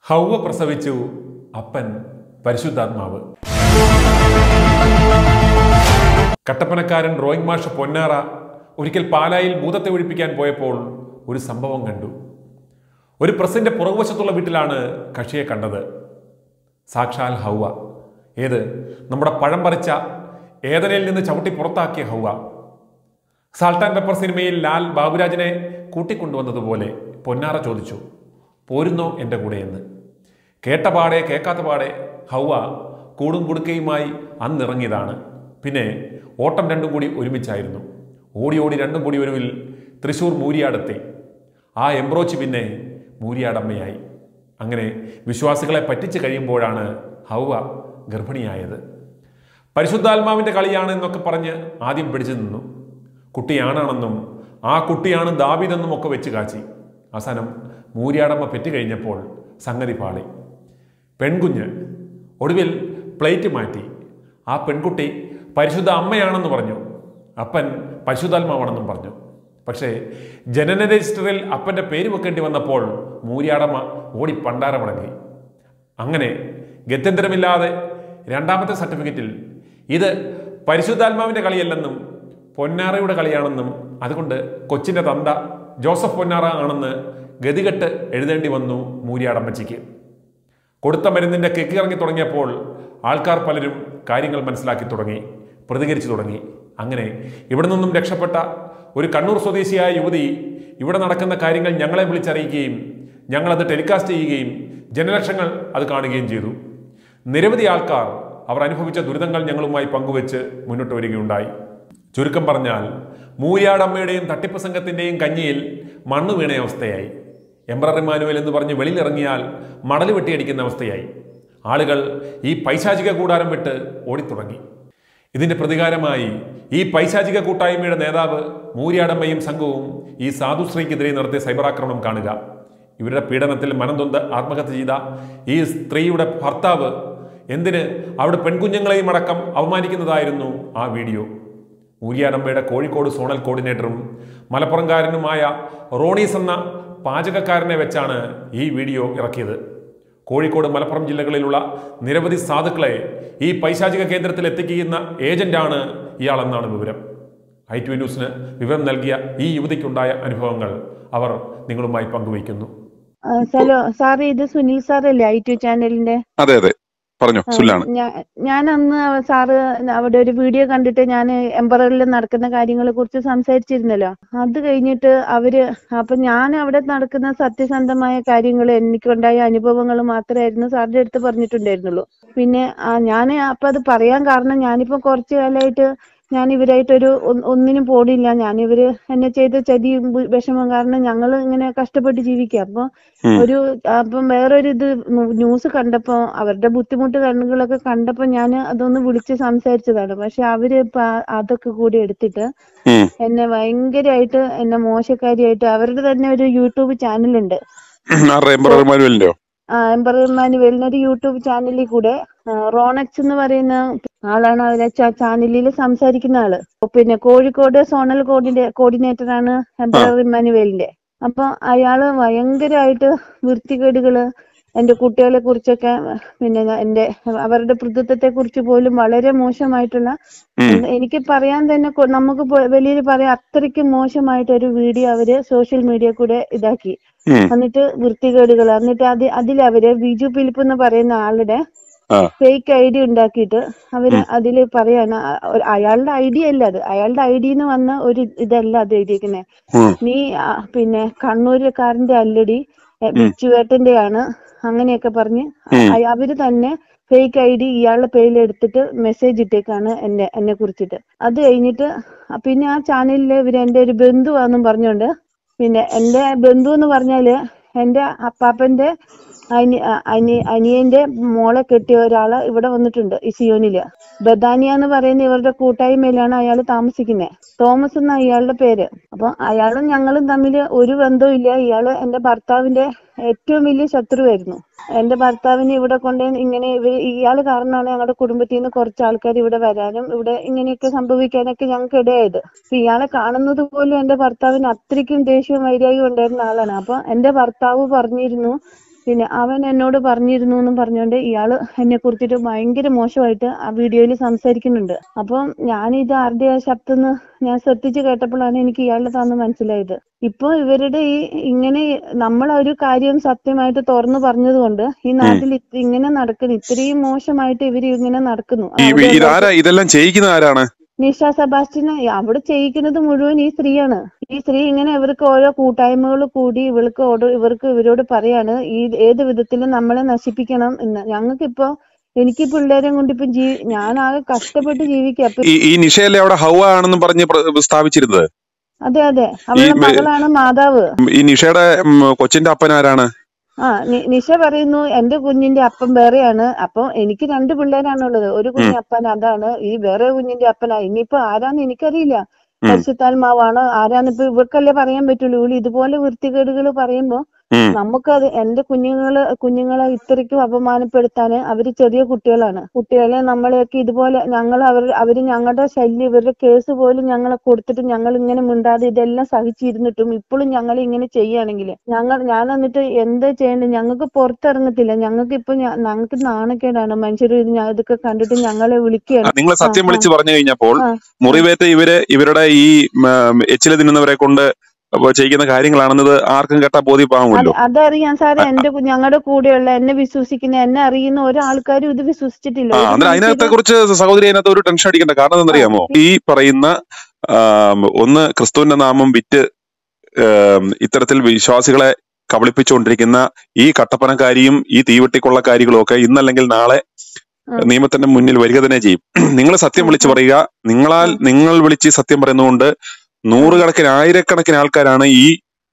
ഹൗവ പ്രസവിച്ചു അപ്പൻ പരിശുദ്ധാത്മാവ് കട്ടപ്പനക്കാരൻ ഡ്രോയിങ് മാഷ് പൊന്നാറ ഒരിക്കൽ പാലായിൽ ഭൂതത്തെ ഒഴിപ്പിക്കാൻ പോയപ്പോൾ ഒരു സംഭവം കണ്ടു ഒരു പ്രസിന്റെ പുറകുവശത്തുള്ള വീട്ടിലാണ് കക്ഷിയെ കണ്ടത് സാക്ഷാൽ ഹൗവ ഏത് നമ്മുടെ പഴം പറിച്ച ഏതനയിൽ നിന്ന് ചവിട്ടി പുറത്താക്കിയ ഹൗവ സാൾട്ട് ആൻഡ് പെപ്പർ സിനിമയിൽ ലാൽ ബാബുരാജിനെ കൂട്ടിക്കൊണ്ടുവന്നതുപോലെ പൊന്നാറ ചോദിച്ചു പോരുന്നോ എൻ്റെ കൂടെ എന്ന് കേട്ട പാടെ കേൾക്കാത്ത പാടെ ഹൗവ കൂടും കുടുക്കയുമായി അന്നിറങ്ങിയതാണ് പിന്നെ ഓട്ടം രണ്ടും കൂടി ഒരുമിച്ചായിരുന്നു ഓടി ഓടി രണ്ടും കൂടി ഒരുവിൽ തൃശൂർ മൂരിയാടെത്തി ആ എംബ്രോച്ച് പിന്നെ മൂരിയാടമ്മയായി അങ്ങനെ വിശ്വാസികളെ പറ്റിച്ച് കഴിയുമ്പോഴാണ് ഹൗവ ഗർഭിണിയായത് പരിശുദ്ധാത്മാവിൻ്റെ കളിയാണ് എന്നൊക്കെ പറഞ്ഞ് ആദ്യം പിടിച്ചു നിന്നു കുട്ടിയാണാണെന്നും ആ കുട്ടിയാണ് ദാവിതെന്നും ഒക്കെ വെച്ച് കാച്ചി അവസാനം മൂര്യാടമ്മ പെറ്റുകഴിഞ്ഞപ്പോൾ സംഗതി പാളി പെൺകുഞ്ഞ് ഒടുവിൽ പ്ലേറ്റ് മാറ്റി ആ പെൺകുട്ടി പരിശുദ്ധ അമ്മയാണെന്ന് പറഞ്ഞു അപ്പൻ പരിശുദ്ധാത്മാവാണെന്നും പറഞ്ഞു പക്ഷേ ജനന രജിസ്റ്ററിൽ അപ്പൻ്റെ പേര് വെക്കേണ്ടി വന്നപ്പോൾ മൂര്യാടമ്മ ഓടി പണ്ടാരമടങ്ങി അങ്ങനെ ഗത്യന്തരമില്ലാതെ രണ്ടാമത്തെ സർട്ടിഫിക്കറ്റിൽ ഇത് പരിശുദ്ധാത്മാവിൻ്റെ കളിയല്ലെന്നും പൊന്നാറയുടെ കളിയാണെന്നും അതുകൊണ്ട് കൊച്ചിൻ്റെ തന്ത ജോസഫ് പൊന്നാറ ആണെന്ന് ഗതികെട്ട് എഴുതേണ്ടി വന്നു മൂര്യാടമ്മച്ചിക്ക് കൊടുത്ത മരുന്നിൻ്റെ കെക്ക് ഇറങ്ങി തുടങ്ങിയപ്പോൾ ആൾക്കാർ പലരും കാര്യങ്ങൾ മനസ്സിലാക്കി തുടങ്ങി പ്രതികരിച്ചു തുടങ്ങി അങ്ങനെ ഇവിടെ നിന്നും രക്ഷപ്പെട്ട ഒരു കണ്ണൂർ സ്വദേശിയായ യുവതി ഇവിടെ നടക്കുന്ന കാര്യങ്ങൾ ഞങ്ങളെ വിളിച്ചറിയിക്കുകയും ഞങ്ങളത് ടെലികാസ്റ്റ് ചെയ്യുകയും ജനലക്ഷങ്ങൾ അത് കാണുകയും ചെയ്തു നിരവധി ആൾക്കാർ അവർ അനുഭവിച്ച ദുരിതങ്ങൾ ഞങ്ങളുമായി പങ്കുവെച്ച് മുന്നോട്ട് വരികയുണ്ടായി ചുരുക്കം പറഞ്ഞാൽ മൂര്യാടമ്മയുടെയും തട്ടിപ്പ് സംഘത്തിൻ്റെയും കഞ്ഞിയിൽ മണ്ണ് വീണ അവസ്ഥയായി എംബ്രർ ഇമാനുവൽ എന്ന് പറഞ്ഞ് വെളിയിലിറങ്ങിയാൽ മടൽ വെട്ടിയടിക്കുന്ന അവസ്ഥയായി ആളുകൾ ഈ പൈശാചിക കൂടാരം വിട്ട് ഓടിത്തുടങ്ങി ഇതിന്റെ പ്രതികാരമായി ഈ പൈശാചിക കൂട്ടായ്മയുടെ നേതാവ് മൂര്യാടമ്മയും സംഘവും ഈ സാധുശ്രീക്കെതിരെ നടത്തിയ സൈബർ ആക്രമണം കാണുക ഇവരുടെ പീഡനത്തിൽ മനംതൊന്ത് ആത്മഹത്യ ചെയ്ത ഈ സ്ത്രീയുടെ ഭർത്താവ് എന്തിന് അവിടെ പെൺകുഞ്ഞുങ്ങളെയും അടക്കം അവമാനിക്കുന്നതായിരുന്നു ആ വീഡിയോ മൂര്യാടമ്മയുടെ കോഴിക്കോട് സോണൽ കോർഡിനേറ്ററും മലപ്പുറംകാരനുമായ റോണീസ് എന്ന പാചകക്കാരനെ വെച്ചാണ് ഈ വീഡിയോ ഇറക്കിയത് കോഴിക്കോട് മലപ്പുറം ജില്ലകളിലുള്ള നിരവധി സാധുക്കളെ ഈ പൈശാചിക കേന്ദ്രത്തിൽ എത്തിക്കുന്ന ഏജന്റാണ് ഇയാളെന്നാണ് വിവരം ഐ ടി ന്യൂസിന് വിവരം നൽകിയ ഈ യുവതിക്കുണ്ടായ അനുഭവങ്ങൾ അവർ നിങ്ങളുമായി പങ്കുവയ്ക്കുന്നു ആ, ഹലോ സാറ് ഇത് സുനിൽ സാറല്ലേ ഐ ടി ചാനലിന്റെ അതെ അതെ പറഞ്ഞു ആ, സുല്ലാണ് ഞാ- ഞാൻ അന്ന് സാറ് അവിടെ ഒരു വീഡിയോ കണ്ടിട്ട് ഞാൻ എംബററിൽ നടക്കുന്ന കാര്യങ്ങളെ കുറിച്ച് സംസാരിച്ചിരുന്നല്ലോ അത് കഴിഞ്ഞിട്ട് അവര് അപ്പൊ ഞാൻ അവിടെ നടക്കുന്ന സത്യസന്ധമായ കാര്യങ്ങൾ എനിക്കുണ്ടായ അനുഭവങ്ങൾ മാത്രമായിരുന്നു സാറിന്റെ അടുത്ത് പറഞ്ഞിട്ടുണ്ടായിരുന്നുള്ളൂ പിന്നെ ഞാൻ അപ്പൊ അത് പറയാൻ കാരണം ഞാനിപ്പോ കുറച്ചു കാലമായിട്ട് ഞാൻ ഇവരായിട്ടൊരു ഒ- ഒന്നിനും പോണില്ല ഞാൻ ഇവര് എന്നെ ചെയ്ത ചതിയും വി- വിഷമം കാരണം ഞങ്ങൾ ഇങ്ങനെ കഷ്ടപ്പെട്ട് ജീവിക്കുക അപ്പൊ ഉം. ഒരു അപ്പം വേറൊരു ഇത് ന്യൂസ് കണ്ടപ്പോ അവരുടെ ബുദ്ധിമുട്ട് കണ്ണുകളൊക്കെ കണ്ടപ്പോ ഞാൻ അതൊന്ന് വിളിച്ച് സംസാരിച്ചതാണ് പക്ഷെ അവര് ഇപ്പൊ ആ- അതൊക്കെ കൂടി എടുത്തിട്ട് ഉം. എന്നെ ഭയങ്കരമായിട്ട് എന്നെ മോശക്കാരിയായിട്ട് അവരുടെ തന്നെ ഒരു യൂട്യൂബ് ചാനലുണ്ട് ആരുടെ എംബറർ മാനുവലിന്റെയോ എംബർ മാനുവലിന് ഒരു യൂട്യൂബ് ചാനലിൽ കൂടെ ആ, റോണക്സ് എന്ന് പറയുന്ന ആളാണ് അതിലെ ചാനലിൽ സംസാരിക്കുന്ന ആള് പിന്നെ കോഴിക്കോട് സോണൽ കോർഡിനേ കോർഡിനേറ്റർ ആണ് എംബർ ഇമ്മാനുവേലിന്റെ അപ്പൊ അയാള് ഭയങ്കരമായിട്ട് വൃത്തികേടുകള് എന്റെ കുട്ടികളെ കുറിച്ചൊക്കെ പിന്നെ ഞാൻ എന്റെ അവരുടെ പ്രതിത്വത്തെ കുറിച്ച് പോലും വളരെ മോശമായിട്ടുള്ള ഉം. എന്ത് എനിക്ക് പറയാൻ തന്നെ കൊ- നമുക്ക് പോ- വെളിയിൽ പറയാൻ അത്രയ്ക്ക് മോശമായിട്ട് ഒരു വീഡിയോ അവര് സോഷ്യൽ മീഡിയ കൂടെ ഇതാക്കി ഉം. എന്നിട്ട് വൃത്തികേടുകൾ എന്നിട്ട് അത് അതിൽ അവര് ബിജു ഫിലിപ്പ് എന്ന് പറയുന്ന ആളുടെ ആ. ഫേക്ക് ഐ ഡി ഉണ്ടാക്കിയിട്ട് അവര് അതില് പറയാണ് അ- ഒരു- അയാളുടെ ഐ ഡി അല്ല അത് അയാളുടെ ഐ ഡിന്ന് വന്ന ഒരു ഇതല്ല അത് എഴുതിയിരിക്കുന്നത് ഉം. നീ ആ, പിന്നെ കണ്ണൂരുകാരന്റെ അല്ലടി എ, ബിച്ചുവേട്ടന്റെയാണ് അങ്ങനെയൊക്കെ പറഞ്ഞ് ഉം. അ- അവര് തന്നെ ഫേക്ക് ഐ ഡി ഇയാളുടെ പേരിൽ എടുത്തിട്ട് മെസ്സേജ് ഇട്ടേക്കാണ് എന്നെ എന്നെ കുറിച്ചിട്ട് അത് കഴിഞ്ഞിട്ട് അ- പിന്നെ ആ ചാനലില് ഇവര് എന്റെ ഒരു ബന്ധുവാന്നും പറഞ്ഞോണ്ട് പിന്നെ എന്റെ ബന്ധു എന്ന് പറഞ്ഞാല് എന്റെ അപ്പാപ്പന്റെ അനി അ- അനി അനിയന്റെ മോളെ കെട്ടിയ ഒരാള് ഇവിടെ വന്നിട്ടുണ്ട് ഈ സിയോനില് ബദാനിയ എന്ന് പറയുന്ന ഇവരുടെ കൂട്ടായ്മയിലാണ് അയാൾ താമസിക്കുന്നത് തോമസ് എന്ന അയാളുടെ പേര് അപ്പൊ അയാളും ഞങ്ങളും തമ്മിൽ ഒരു ബന്ധവും ഇല്ല ഇയാള് എന്റെ ഭർത്താവിന്റെ ഏറ്റവും വലിയ ശത്രുവായിരുന്നു എന്റെ ഭർത്താവിനെ ഇവിടെ കൊണ്ട് ഇങ്ങനെ ഇവ- ഇയാള് കാരണമാണ് ഞങ്ങളുടെ കുടുംബത്തിൽ നിന്ന് കുറച്ച് ആൾക്കാർ ഇവിടെ വരാനും ഇവിടെ ഇങ്ങനെയൊക്കെ സംഭവിക്കാനൊക്കെ ഞങ്ങൾക്ക് ഇടയായത് അപ്പൊ ഇയാളെ കാണുന്നത് പോലും എന്റെ ഭർത്താവിന് അത്രയ്ക്കും ദേഷ്യവും വൈരാഗ്യവും ഉണ്ടായിരുന്ന ആളാണ് അപ്പൊ എന്റെ ഭർത്താവ് പറഞ്ഞിരുന്നു പിന്നെ അവൻ എന്നോട് പറഞ്ഞിരുന്നു എന്നും പറഞ്ഞുകൊണ്ട് ഇയാള് എന്നെ കുറിച്ചിട്ട് ഭയങ്കര മോശമായിട്ട് ആ വീഡിയോയിൽ സംസാരിക്കുന്നുണ്ട് അപ്പം ഞാൻ ആരുടെ ശബ്ദം ഞാൻ ശ്രദ്ധിച്ച് കേട്ടപ്പോഴാണ് എനിക്ക് ഇയാളുടെ താന്ന് മനസ്സിലായത് ഇപ്പൊ ഇവരുടെ ഈ ഇങ്ങനെ നമ്മൾ ഒരു കാര്യം സത്യമായിട്ട് തുറന്നു പറഞ്ഞതുകൊണ്ട് ഈ നാട്ടിൽ ഇത് ഇങ്ങനെ നടക്കുന്നു ഇത്രയും മോശമായിട്ട് ഇവര് ഇങ്ങനെ നടക്കുന്നു ഈ അവിടെ ഇതാരാ ഇതെല്ലാം ചെയ്യിക്കുന്ന ആരാണ് നിഷ സെബാസ്റ്റ്യന് അവിടെ ചെയ്യിക്കുന്നത് മുഴുവൻ ഈ സ്ത്രീയാണ് ഈ സ്ത്രീ ഇങ്ങനെ ഇവർക്ക് ഓരോ കൂട്ടായ്മകൾ കൂടി ഇവർക്ക് ഓരോ ഇവർക്ക് ഇവരോട് പറയാണ് ഈ ഏത് വിധത്തിലും നമ്മളെ നശിപ്പിക്കണം എന്ന് ഞങ്ങൾക്കിപ്പോ എനിക്ക് പിള്ളേരെ കൊണ്ട് ഇപ്പം ജീ ഞാനാകെ കഷ്ടപ്പെട്ട് ജീവിക്കുക അപ്പൊ ഈ ഈ നിഷയല്ലേ അവിടെ ഹൗവ ആണെന്നും പറഞ്ഞ് പ്ര- സ്ഥാപിച്ചിരുന്നത് അതെ അതെ അവളുടെ മെ- മകളാണ് മാതാവ് ഈ നിഷയുടെ ഉം, കൊച്ചിന്റെ അപ്പൻ ആരാണ് ആ നി- നിഷ പറയുന്നു എന്റെ കുഞ്ഞിന്റെ അപ്പം വേറെയാണ് അപ്പൊ എനിക്ക് രണ്ട് പിള്ളേരാണുള്ളത് ഒരു കുഞ്ഞ് അപ്പൻ അതാണ് ഈ വേറെ കുഞ്ഞിന്റെ അപ്പനാ ഇനിയിപ്പോ ആരാന്ന് എനിക്കറിയില്ല ഉം. പരിശുദ്ധാത്മാവാണ് ആരാന്നിപ്പോ ഇവർക്കല്ലേ പറയാൻ പറ്റുള്ളൂ ഇവള് ഇതുപോലെ വൃത്തികേടുകൾ പറയുമ്പോ ഉം. നമുക്കത് എന്റെ കുഞ്ഞുങ്ങള് കുഞ്ഞുങ്ങളെ ഇത്രയ്ക്കും അപമാനപ്പെടുത്താന് അവര് ചെറിയ കുട്ടികളാണ് കുട്ടികളെ നമ്മളെയൊക്കെ ഇതുപോലെ ഞങ്ങൾ അവർ അവര് ഞങ്ങളുടെ ശല്യം ഇവരുടെ കേസ് പോലും ഞങ്ങളെ കൊടുത്തിട്ട് ഞങ്ങൾ ഇങ്ങനെ മിണ്ടാതെ ഇതെല്ലാം സഹിച്ചിരുന്നിട്ടും ഇപ്പോഴും ഞങ്ങൾ ഇങ്ങനെ ചെയ്യുകയാണെങ്കിൽ ഞങ്ങൾ ഞാൻ എന്നിട്ട് എന്താ ചെയ്യേണ്ടത് ഞങ്ങൾക്ക് പുറത്തിറങ്ങത്തില്ല ഞങ്ങൾക്ക് ഇപ്പൊ ഞ- ഞങ്ങൾക്ക് നാണക്കേടാണ് മനുഷ്യർ ഇത് ഞാൻ ഇതൊക്കെ കണ്ടിട്ട് ഞങ്ങളെ വിളിക്കുകയാണ് നിങ്ങൾ സത്യം ആ, വിളിച്ച് പറഞ്ഞു കഴിഞ്ഞപ്പോൾ ആ. മുറിവേറ്റ് ഇവര് ഇവരുടെ ഈ എച്ചില് തിന്നുന്നവരെ കൊണ്ട് അപ്പൊ ചെയ്യുന്ന കാര്യങ്ങളാണെന്നത് ആർക്കും കേട്ടാ അത് ബോധ്യപ്പാവുമല്ലോ അതറിയാം സാറേ എന്റെ കു- ഞങ്ങളുടെ കൂടെയുള്ള എന്നെ വിശ്വസിക്കുന്ന എന്നെ അറിയുന്ന ഒരാൾക്കാരും ഇത് വിശ്വസിച്ചിട്ടില്ല ആ ഒരു അന്നേരം അതിനകത്തെ മനുഷ്യരും കുറിച്ച് സഹോദരി അതിനകത്ത് ഒരു ടെൻഷൻ അടിക്കണ്ട കാരണം എന്താണെന്നറിയാമോ ഈ പറയുന്ന ആം, ഒന്ന് ക്രിസ്തുവിന്റെ നാമം വിറ്റ് ആം, ഇത്തരത്തിൽ വിശ്വാസികളെ കബളിപ്പിച്ചുകൊണ്ടിരിക്കുന്ന ഈ കട്ടപ്പനക്കാരിയും ഈ തീവെട്ടിക്കൊള്ളക്കാരികളും ഒക്കെ ഇന്നല്ലെങ്കിൽ നാളെ ഉം. നിയമത്തിന്റെ മുന്നിൽ വരിക തന്നെ ചെയ്യും നിങ്ങൾ സത്യം ഉം, വിളിച്ചു ഉം. പറയുക നിങ്ങളാൽ ഉം. നിങ്ങൾ വിളിച്ച് സത്യം പറയുന്നതുകൊണ്ട് നൂറുകണക്കിന് ആയിരക്കണക്കിന് ആൾക്കാരാണ് ഈ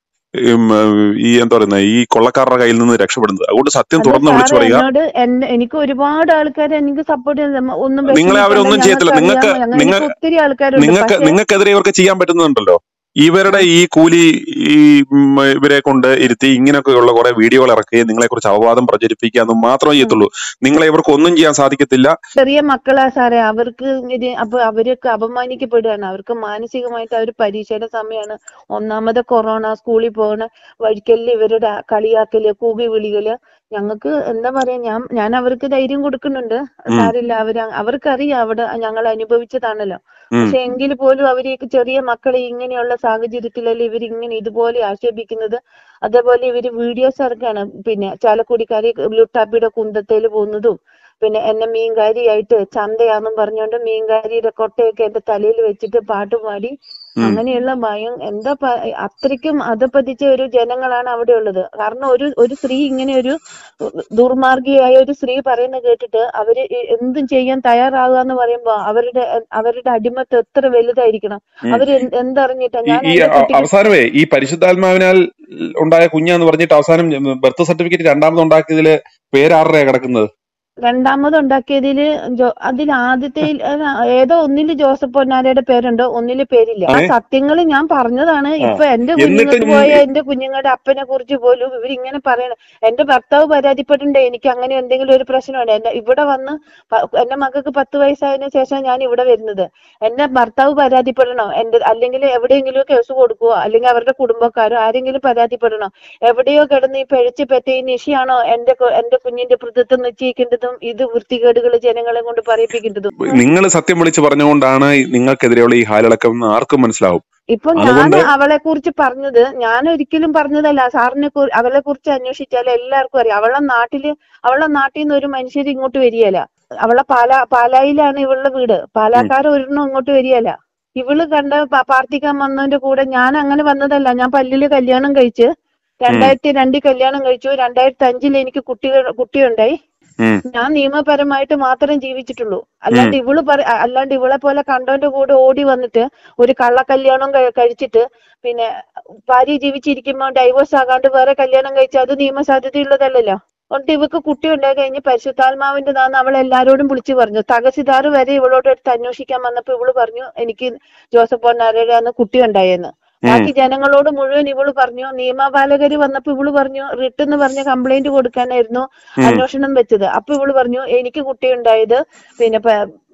ഉം, ഈ എന്താ പറയുന്നത് ഈ കൊള്ളക്കാരുടെ കയ്യിൽ നിന്ന് രക്ഷപ്പെടുന്നത് അതുകൊണ്ട് സത്യം അല്ല തുറന്ന് വിളിച്ചു സാറേ പറയുക എന്നോട് എന്നെ എനിക്ക് ഒരുപാട് ആൾക്കാർ എനിക്ക് സപ്പോർട്ട് ചെയ്യുന്ന ഒന്നും നിങ്ങളെ വിഷമിക്കണ്ട അവരൊന്നും ചെയ്യത്തില്ല നിങ്ങൾക്ക് ഞങ്ങൾക്കറിയാം ഞങ്ങൾ നിങ്ങൾ എനിക്ക് ഒത്തിരി ആൾക്കാരുണ്ട് നിങ്ങൾക്ക് പക്ഷെ നിങ്ങൾക്കെതിരെ ഇവർക്ക് ചെയ്യാൻ പറ്റുന്നുണ്ടല്ലോ ഇവരുടെ ഈ കൂലി ഈ ഉം, ഇവരെ കൊണ്ട് ഇരുത്തി ഇങ്ങനെയൊക്കെയുള്ള കുറെ വീഡിയോകൾ ഇറക്കുകയും നിങ്ങളെ കുറിച്ച് അപവാദം പ്രചരിപ്പിക്കുക എന്നും മാത്രമേ ചെയ്യത്തുള്ളൂ നിങ്ങളെ ഇവർക്ക് ഒന്നും ചെയ്യാൻ സാധിക്കത്തില്ല ചെറിയ മക്കളാ സാറേ അവർക്ക് ഇത് അപ്പൊ അവരൊക്കെ അപമാനിക്കപ്പെടുകയാണ് അവർക്ക് മാനസികമായിട്ട് അവർ പരീക്ഷയുടെ സമയമാണ് ഒന്നാമത് കൊറോണ സ്കൂളിൽ പോകുന്ന വഴിക്കല് ഇവരുടെ കളിയാക്കല് കൂകി വിളികള് ഞങ്ങൾക്ക് എന്താ പറയാ ഞാൻ ഞാൻ അവർക്ക് ധൈര്യം കൊടുക്കുന്നുണ്ട് ഉം. സാരില്ല അവര് അവർക്കറിയാം അവിടെ ഞങ്ങൾ അനുഭവിച്ചതാണല്ലോ ഉം. പക്ഷെ എങ്കിൽ പോലും അവര് ഈ ചെറിയ മക്കളെ ഇങ്ങനെയുള്ള സാഹചര്യത്തിലല്ലേ ഇവർ ഇങ്ങനെ ഇതുപോലെ ആക്ഷേപിക്കുന്നത് അതേപോലെ ഇവര് വീഡിയോസ് ഇറക്കാണ് പിന്നെ ചാലക്കുടിക്കാരി ലുട്ടാപ്പിയുടെ കുന്തത്തേല് പോകുന്നതും പിന്നെ എന്നെ മീൻകാരിയായിട്ട് ചന്തയാന്നും പറഞ്ഞുകൊണ്ട് മീൻകാരിയുടെ കൊട്ടയൊക്കെ എന്റെ തലയിൽ വെച്ചിട്ട് പാട്ട് പാടി ഉം. അങ്ങനെയുള്ള ഭയം എന്താ പ- അത്രയ്ക്കും അധപ്പതിച്ച ഒരു ജനങ്ങളാണ് അവിടെ ഉള്ളത് കാരണം ഒരു ഒരു സ്ത്രീ ഇങ്ങനെ ഒരു ദുർമാർഗിയായ ഒരു സ്ത്രീ പറയുന്ന കേട്ടിട്ട് അവര് ഈ എന്തും ചെയ്യാൻ തയ്യാറാകുക എന്ന് പറയുമ്പോ അവരുടെ അവരുടെ അടിമത്ത് എത്ര വലുതായിരിക്കണം ഉം. അവര് എന്ത് എന്തറിഞ്ഞിട്ടാ ഈ ഞാൻ ഈ എന്റെ അ- കുട്ടിക്ക് അവസാനമേ ഈ പരിശുദ്ധാത്മാവിനാൽ ഉണ്ടായ കുഞ്ഞാന്ന് പറഞ്ഞിട്ട് അവസാനം ബർത്ത് സർട്ടിഫിക്കറ്റ് രണ്ടാമത് ഉണ്ടാക്കിയതില് പേരാറരയാ കിടക്കുന്നത് രണ്ടാമത് ഉണ്ടാക്കിയതില് ജോ- അതിൽ ആദ്യത്തെ ഏതോ ഒന്നില് ജോസഫ് പൊന്നാരയുടെ പേരുണ്ട് ഒന്നില് പേരില്ല ആ ഏ? സത്യങ്ങൾ ഞാൻ പറഞ്ഞതാണ് ആ. ഇപ്പൊ എന്റെ എന്നിട്ട് കുഞ്ഞുങ്ങൾക്ക് ഉം പോയ എന്റെ കുഞ്ഞുങ്ങളുടെ അപ്പനെ കുറിച്ച് പോലും ഇവരിങ്ങനെ പറയണം എന്റെ ഭർത്താവ് പരാതിപ്പെട്ടിട്ടുണ്ട് എനിക്ക് അങ്ങനെ എന്തെങ്കിലും ഒരു പ്രശ്നമുണ്ട് എന്നെ ഇവിടെ വന്ന് പ- എന്റെ മകൾക്ക് പത്ത് വയസ്സായതിനു ശേഷം ഞാൻ ഇവിടെ വരുന്നത് എന്റെ ഭർത്താവ് പരാതിപ്പെടണം എന്റെ അല്ലെങ്കിൽ എവിടെയെങ്കിലും കേസ് കൊടുക്കുവോ അല്ലെങ്കിൽ അവരുടെ കുടുംബക്കാരോ ആരെങ്കിലും പരാതിപ്പെടണം എവിടെയോ കിടന്ന് ഈ പിഴച്ച് പെറ്റ ഈ നിഷിയാണോ എന്റെ കു- എന്റെ കുഞ്ഞിന്റെ പ്രതിത്വം നിശ്ചയിക്കേണ്ടതും ഇത് വൃത്തികേടുകൾ ജനങ്ങളെ കൊണ്ട് പറയിപ്പിക്കേണ്ടതും നിങ്ങൾ സത്യം വിളിച്ച് പറഞ്ഞുകൊണ്ടാണ് നിങ്ങൾക്കെതിരെയുള്ള ഈ ഹാലിളക്കം എന്ന് ആർക്കും മനസ്സിലാവും ഇപ്പൊ ഞാൻ അതുകൊണ്ട് അവളെ കുറിച്ച് പറഞ്ഞത് ഞാൻ ഒരിക്കലും പറഞ്ഞതല്ല സാറിനെ കുറി- അവളെ കുറിച്ച് അന്വേഷിച്ചാൽ എല്ലാവർക്കും അറിയാം അവളെ നാട്ടില് അവളെ നാട്ടിൽ നിന്ന് ഒരു മനുഷ്യർ ഇങ്ങോട്ട് വരികയില്ല അവളെ പാലാ പാലായിലാണ് ഇവളുടെ വീട് പാലാക്കാർ ഒരെണ്ണം ഇങ്ങോട്ട് വരികയില്ല ഇവള് കണ്ട പ- പ്രാർത്ഥിക്കാൻ വന്നതിന്റെ കൂടെ ഞാൻ അങ്ങനെ വന്നതല്ല ഞാൻ പല്ലില് കല്യാണം കഴിച്ച് രണ്ടായിരത്തി രണ്ടിൽ കല്യാണം കഴിച്ചു രണ്ടായിരത്തി അഞ്ചിൽ എനിക്ക് കുട്ടികൾ കുട്ടിയുണ്ടായി ഉം. ഞാൻ നിയമപരമായിട്ട് മാത്രം ജീവിച്ചിട്ടുള്ളൂ അല്ലാണ്ട് ഇവള് പറ അ- അല്ലാണ്ട് ഇവളെ പോലെ കണ്ടോന്റെ കൂടെ ഓടി വന്നിട്ട് ഒരു കള്ളക്കല്യാണം കഴി- കഴിച്ചിട്ട് പിന്നെ ഭാര്യ ജീവിച്ചിരിക്കുമ്പോ ഡൈവോഴ്സ് ആകാണ്ട് വേറെ കല്യാണം കഴിച്ചാൽ അത് നിയമസാധ്യതയുള്ളതല്ലല്ലോ അതുകൊണ്ട് ഇവക്ക് കുട്ടി ഉണ്ടായി കഴിഞ്ഞ് പരിശുദ്ധാത്മാവിന്റെ നാന്ന് അവൾ എല്ലാരോടും വിളിച്ചു പറഞ്ഞു തഹസിദാർ വരെ ഇവളോട് എടുത്ത് അന്വേഷിക്കാൻ വന്നപ്പോ ഇവള് പറഞ്ഞു എനിക്ക് ജോസഫ് പൊന്നാരയുടെ അന്ന് കുട്ടി ഉണ്ടായെന്ന് ബാക്കി ജനങ്ങളോട് മുഴുവൻ ഇവള് പറഞ്ഞു നിയമപാലകര് വന്നപ്പോ ഇവള് പറഞ്ഞു റിട്ട് എന്ന് പറഞ്ഞ കംപ്ലൈന്റ് കൊടുക്കാനായിരുന്നു ഉം. അന്വേഷണം വെച്ചത് അപ്പൊ ഇവള് പറഞ്ഞു എനിക്ക് കുട്ടി ഉണ്ടായത് പിന്നെ പ-